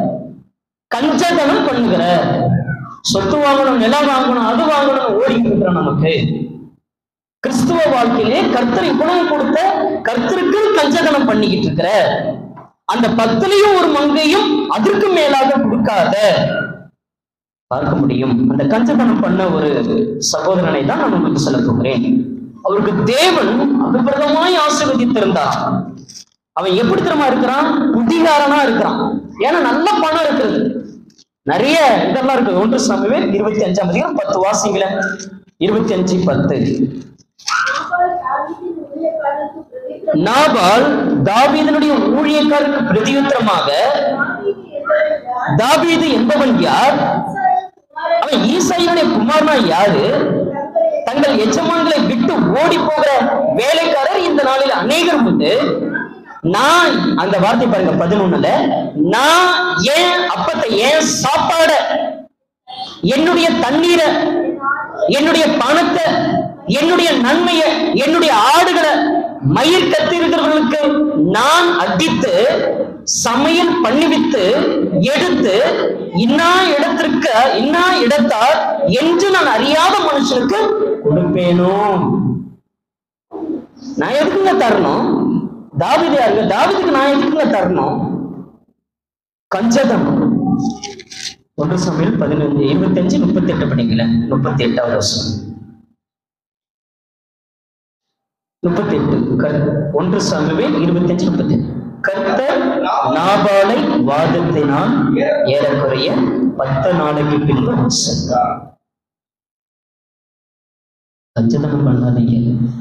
கஞ்சதனம் பண்ணுகிற சொத்து வாங்கணும் நிலம் வாங்கணும் அது வாங்கணும் ஓடிட்டு இருக்கிற நமக்கு கிறிஸ்துவ வாழ்க்கையிலே கர்த்தர் இவ்வளவு கொடுத்த கர்த்தருக்கு கஞ்சதனம் பண்ணிக்கிட்டு இருக்கிற அந்த பத்துலையும் ஒரு மங்கையும் அதற்கு மேலாக கொடுக்காத பார்க்க முடியும் அந்த கஞ்சதனம் பண்ண ஒரு சகோதரனை தான் நான் உங்களுக்கு சொல்ல போகிறேன் அவருக்கு தேவன் அபிபிரதமாய் ஆசீர்வதித்திருந்தார் அவன் எப்படி தெரியுமா இருக்கிறான் குதிகாரனா இருக்கிறான் ஏன்னா நல்ல பணம் இருக்குது நிறைய இதெல்லாம் இருக்கு ஒன்று சாமுவேல் இருபத்தி அஞ்சாம் அதிகாரம் பத்து வாசிங்கள இருபத்தி அஞ்சு பத்து நாபால் தாவீதின் ஊழியக்காரருக்கு நாபால் தாவீதனுடைய ஊழியக்காரருக்கு பிரதியுத்தரமாக, பிரதியுத்தரமாக தாவீது என்பவன் யார்? தாவீது என்பவன் யார் இஸ்ராயேல் குமாரன் அவன் ஈசாயினுடைய குமாரனா யாரு தங்களை தங்கள் எஜமான்களை விட்டு ஓடி போகிற வேலைக்காரர் இந்த நாளில் அநேகர் உண்டு நான் அந்த வார்த்தை பாருங்க பதினொண்ணுல நான் ஏன் அப்பத்தை ஏன் சாப்பாட என்னுடைய தண்ணீரை என்னுடைய பணத்தை என்னுடைய நன்மையை என்னுடைய ஆடுகளை மயிர் கத்திருக்கிறவர்களுக்கு நான் அடித்து சமையல் பண்ணிவித்து எடுத்து இன்னா இடத்திற்கு இன்னா இடத்தார் என்று நான் அறியாத மனுஷனுக்கு கொடுப்பேனோ நான் எதுக்குங்க தரணும் தாவிது யாருங்க தாவிதுக்கு நான் எதுக்குங்க தரணும் கஞ்சதம் ஒன்று சமையல் பதினஞ்சு இருபத்தஞ்சு முப்பத்தி எட்டு படிக்கல முப்பத்தி எட்டாவது வருஷம் முப்பத்தி எட்டு ஒன்று சாமுவேல் இருபத்தஞ்சு முப்பத்தி எட்டு கர்த்தர் நாபாலை வாதத்தினால் ஏறக்குறைய பத்து நாளைக்கு பின்பு சென்றார் கஞ்சதனம் பண்ணாதீங்க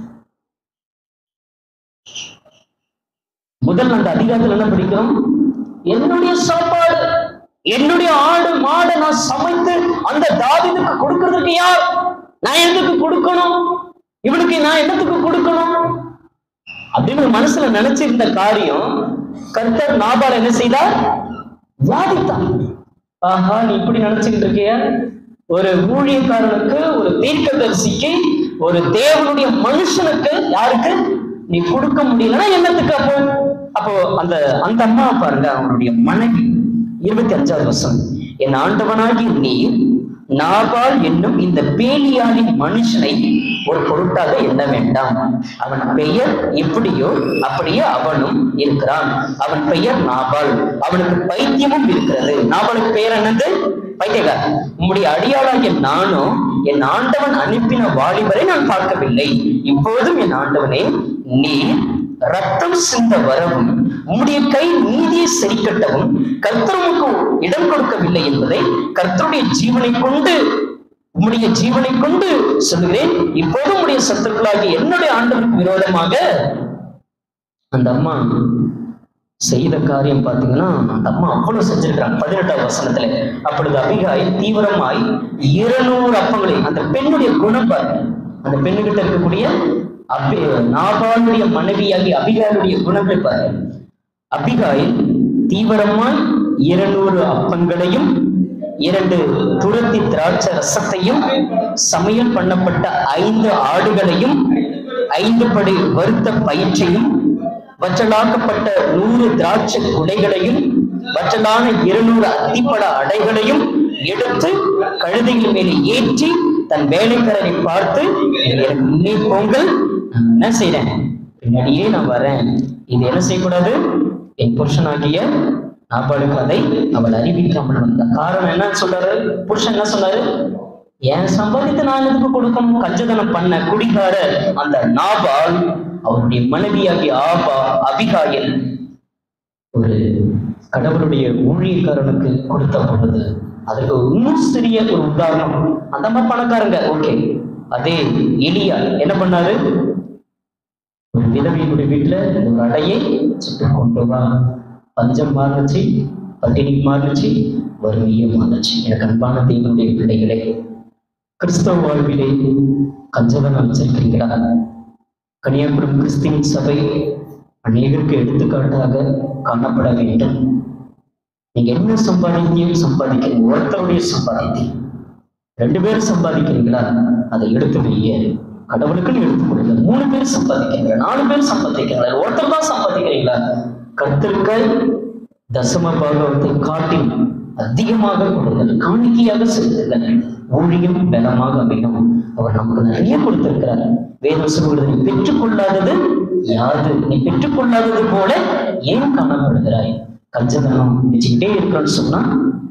முதல் அந்த அதிகாரத்துல என்ன படிக்கிறோம் என்னுடைய சாப்பாடு என்னுடைய ஆடு மாடை நான் சமைத்து அந்த தாவிதுக்கு கொடுக்கறதுக்கு யார் நான் எதுக்கு கொடுக்கணும் இவனுக்கு நான் என்னத்துக்கு கொடுக்கணும் அப்படின்னு மனசுல நினைச்சிருந்த காரியம் கர்த்தர் நாபால் என்ன செய்தார் வாதித்தான் ஆஹா நீ இப்படி நினைச்சுக்கிட்டு இருக்கிய ஒரு ஊழியக்காரனுக்கு ஒரு தீர்க்கதரிசிக்கு ஒரு தேவனுடைய மனுஷனுக்கு யாருக்கு நீ கொடுக்க முடியலன்னா என்னத்துக்கு அப்போ அப்போ அந்த அந்த அம்மா பாருங்க அவனுடைய மனைவி இருபத்தி அஞ்சாவது வருஷம் என் ஆண்டவனாகி நீ நாபால் என்னும் இந்த பேலியாளின் மனுஷனை ஒரு பொருட்டாக எண்ண வேண்டாம் அவன் பெயர் எப்படியோ அப்படியே அவனும் இருக்கிறான் அவன் பெயர் நாபால் அவனுக்கு பைத்தியமும் இருக்கிறது நாபாலுக்கு பெயர் என்னது பைத்தியக்காரன் உம்முடைய அடியாளாகிய நானும் என் ஆண்டவன் அனுப்பின வாலிபரை நான் பார்க்கவில்லை இப்போதும் என் ஆண்டவனே நீ ரத்தம் சிந்த வரவும் உம்முடைய கை நீதியை சரிக்கட்டவும் கர்த்தருக்கு இடம் கொடுக்கவில்லை என்பதை கர்த்தருடைய ஜீவனை கொண்டு உம்முடைய ஜீவனை கொண்டு சொல்லுகிறேன் இப்போது உம்முடைய சத்துருக்களாகிய என்னுடைய ஆண்டவருக்கு விரோதமாக அந்த அம்மா செய்த காரியம் பார்த்தீங்கன்னா அந்த அம்மா அவ்வளவு செஞ்சிருக்கிறாங்க பதினெட்டாம் வசனத்துல அப்பொழுது அபிகாய் தீவிரமாய் இருநூறு அப்பங்களை அந்த பெண்ணுடைய குணம் பாருங்க அந்த பெண்ணுகிட்ட இருக்கக்கூடிய அபி நாபாலுடைய மனைவியாகி அபிகாயுடைய குணங்களை பாருங்க அபிகாய் தீவிரமாய் இருநூறு அப்பங்களையும் இரண்டு துரத்தி திராட்சை ரசத்தையும் சமையல் பண்ணப்பட்ட ஐந்து ஆடுகளையும் ஐந்து படி வறுத்த பயிற்சையும் வற்றலாக்கப்பட்ட நூறு திராட்சை குடைகளையும் வற்றலான இருநூறு அத்திப்பட அடைகளையும் எடுத்து கழுதையின் மேலே ஏற்றி தன் வேலைக்காரரை பார்த்து எனக்கு முன்னே போங்கள் நான் என்ன செய்றேன் பின்னாடியே நான் வரேன் இது என்ன செய்யக்கூடாது என் புருஷனாகிய நாபாளுக்கு அதை அவள் அறிவிக்காமல் வந்த காரணம் என்னன்னு சொல்றாரு புருஷன் என்ன சொன்னாரு என் சம்பாதித்து நான் எதுக்கு கொடுக்கணும் கஞ்சதனம் பண்ண குடிகார அந்த நாபால் அவருடைய மனைவியாகிய ஆபா அபிகாயில் ஒரு கடவுளுடைய ஊழியக்காரனுக்கு கொடுத்த பொழுது அதுக்கு இன்னும் சிறிய ஒரு உதாரணம் அந்த மாதிரி பணக்காரங்க ஓகே அதே எலியா என்ன பண்ணாரு ஒரு விதவையினுடைய வீட்டுல இந்த ஒரு அடையை சுட்டு கொண்டு வா பஞ்சம் மாறுச்சு பட்டினி மாறுச்சு வறுமையே மாறுச்சு எனக்கு அன்பான தெய்வனுடைய பிள்ளைகளே கிறிஸ்தவ வாழ்விலே கஞ்சவன் வச்சிருக்கிறீங்களா கன்னியாகுமரி கிறிஸ்துவின் சபை அநேகருக்கு எடுத்துக்காட்டாக காணப்பட வேண்டும் நீங்க என்ன சம்பாதித்தீங்க சம்பாதிக்கிறீங்க ஒருத்தருடைய சம்பாதித்தீங்க ரெண்டு பேரும் சம்பாதிக்கிறீங்களா அதை எடுத்து வைய கடவுளுக்குன்னு எடுத்து கொடுங்க மூணு பேர் சம்பாதிக்கிறீங்களா நாலு பேர் சம்பாதிக்கிறீங்களா ஒருத்தர் தான் சம்பாதிக்கிறீங்களா கர்த்தர்கள் தசம பாகவத்தை காட்டி அதிகமாக கொடுங்கள் காணிக்கையாக செலுத்துங்கள் ஊழியம் பலமாக அமையும் அவர் நமக்கு நிறைய கொடுத்திருக்கிறார் வேதம் சொல்கிறது நீ பெற்றுக்கொள்ளாதது யாது நீ பெற்றுக்கொள்ளாதது போல ஏன் காணப்படுகிறாய் கஞ்சதனம் வச்சுக்கிட்டே இருக்கணும்னு சொன்னா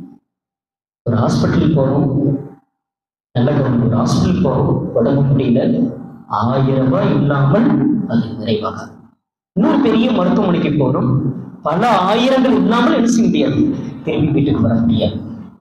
ஒரு ஹாஸ்பிட்டல் போறோம் நல்ல கவனம் ஒரு ஹாஸ்பிட்டல் போறோம் உடம்பு முடியல ஆயிரம் ரூபாய் இல்லாமல் அது நிறைவாக இன்னொரு பெரிய மருத்துவமனைக்கு போறோம் பல ஆயிரங்கள் இல்லாமல் என்ன செய்ய முடியாது திரும்பி வீட்டுக்கு வர முடியாது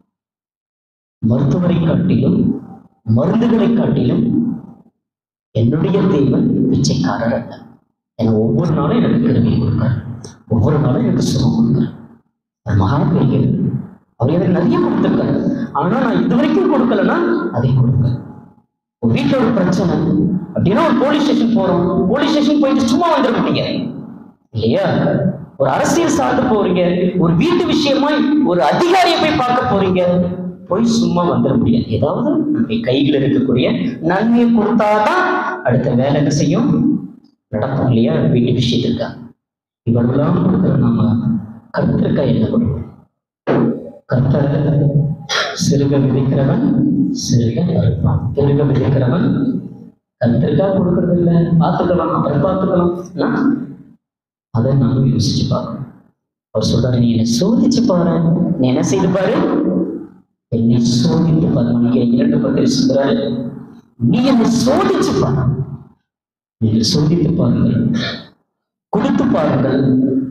மருத்துவரை காட்டிலும் மருந்துகளை காட்டிலும் என்னுடைய தேவன் பிச்சைக்காரர் அல்ல என ஒவ்வொரு நாளும் எனக்கு கிருமி கொடுக்கிறார் ஒவ்வொரு நாளும் எனக்கு சுகம் கொடுக்கிறார் அது மகா பெரியது அவர் எனக்கு நிறைய கொடுத்துருக்காரு ஆனா நான் இது வரைக்கும் கொடுக்கலன்னா அதை கொடுக்க ஒரு வீட்டுல ஒரு பிரச்சனை அப்படின்னா ஒரு போலீஸ் ஸ்டேஷன் போறோம் போலீஸ் ஸ்டேஷன் போயிட்டு சும்மா வந்துட மாட்டீங்க இல்லையா ஒரு அரசியல் சார்ந்து போறீங்க ஒரு வீட்டு விஷயமா ஒரு அதிகாரியை போய் பார்க்க போறீங்க போய் சும்மா வந்துட முடியாது ஏதாவது நம்முடைய கையில் இருக்கக்கூடிய நன்மையை கொடுத்தாதான் அடுத்த வேலை என்ன செய்யும் நடக்கும் இல்லையா வீட்டு விஷயத்துக்கா இவ்வளவுலாம் கொடுக்குற நம்ம கருத்திருக்கா என்ன கொடுக்கும் கர்த்தர் சிறுக விதைக்கிறவன் சிறுக அறுப்பான் பெருக விதைக்கிறவன் கத்திரிக்காய் கொடுக்கறது இல்ல பார்த்துக்கலாம் அப்புறம் பார்த்துக்கலாம் ஆ? அதை நாம யோசிச்சு பார்க்கணும் அவர் சொல்றாரு நீ என்னை சோதிச்சு பாரு நீ என்ன செய்து பாரு என்னை சோதித்து பாரு மணிக்கு இரண்டு பத்திரி சொல்றாரு நீ என்னை சோதிச்சு பாரு நீங்கள் சோதித்து பாருங்கள் கொடுத்து பாருங்கள்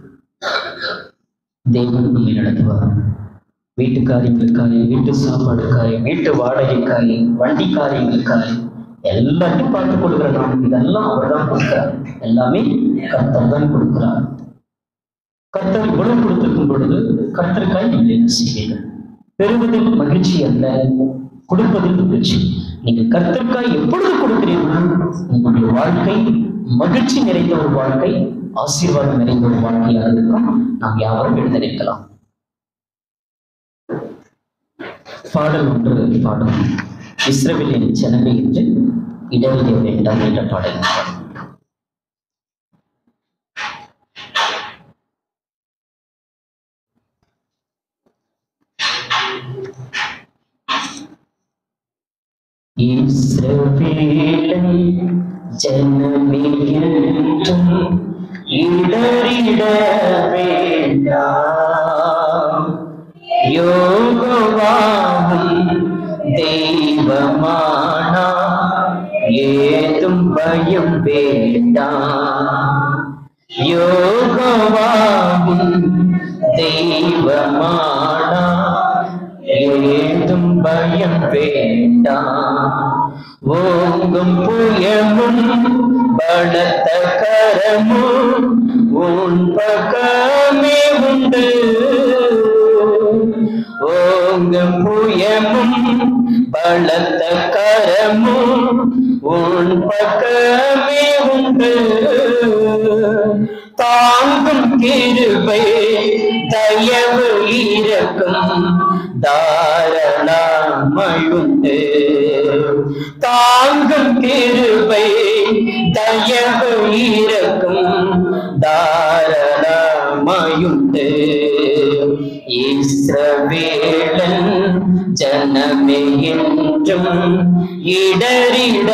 தேவன் நம்மை நடத்துவார் வீட்டு காரியங்களுக்காக வீட்டு சாப்பாடுக்காக வீட்டு வாடகைக்காக வண்டி காரியங்களுக்காக எல்லாத்தையும் பார்த்து கொடுக்குற நாம் இதெல்லாம் அவர் தான் கொடுக்கிறார் எல்லாமே கர்த்தர் தான் கொடுக்கிறார் கர்த்தர் இவ்வளவு கொடுத்திருக்கும் பொழுது கர்த்தருக்காய் நீங்கள் என்ன செய்வீர்கள் பெறுவதில் மகிழ்ச்சி அல்ல கொடுப்பதில் மகிழ்ச்சி நீங்கள் கர்த்தருக்காய் எப்பொழுது கொடுக்கிறீர்கள் உங்களுடைய வாழ்க்கை மகிழ்ச்சி நிறைந்த ஒரு வாழ்க்கை ஆசீர்வாதம் நிறைந்த ஒரு வாழ்க்கையாக இருக்கும் நாம் யாவரும் எழுந்திருக்கலாம் பாடல் ஒன்று பாடும் இஸ்ரவேலின் ஜனமே என்று இடவிலே வேண்டாம் என்ற பாடல் பாடும். இஸ்ரவேலன் ஜனமே என்றும் இடறிட வேண்டாம் யோகவாகும் தெய்வமானா ஏதும் பயம் வேண்டாம் யோகவாகும் தெய்வமானா ஏதும் பயம் வேண்டாம் ஓங்கும் புயமும் பலத்த கரமும் உன் பக்கமே உண்டு ஓங்கும் புயமும் பலத்த கரமும் உன் பக்கமே உண்டு தாங்கும் கிருபை தயவு இரக்கும் தாரணாமயுண்டு தாங்கும் கிருபை தயவு இரக்கும் தாரணாமயுண்டு இஸ்ரவேலன் ஜனமே என்றும் இடறிட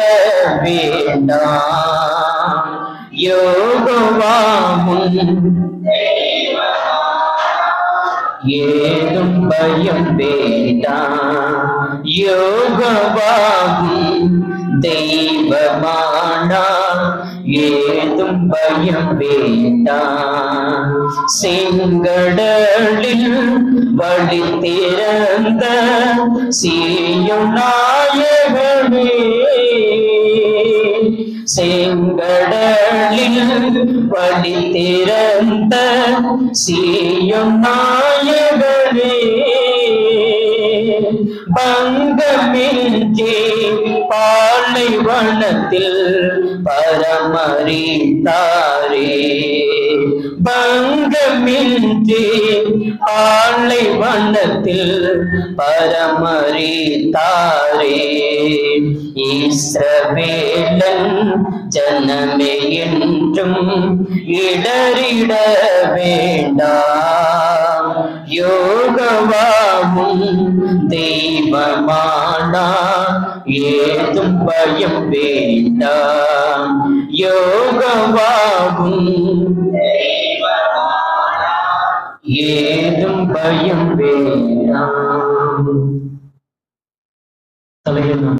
வேண்டாம் யோகவாமும் ஏதும் பயம் வேண்டாம் யோகவாகும் தெய்வமானா ஏதும் பயம் வேண்டாம் செங்கடலில் வழி திறந்த சீயும் நாயகமே செங்கடலில் வழி திறந்த சீயும் நாயகனே பங்கமின்றி பாலைவனத்தில் பரமரித்தாரே பங்கமின்றி பாலைவனத்தில் பரமரித்தாரே இஸ்ரவேலன் ஜனமே என்றும் இடறிட வேண்டாம் யோகவாமும் தெய்வமானா ஏதும் பயம் வேண்டாம் யோகவாகும் ஏதும் பயம் வேண்டாம் தலையில் நாம்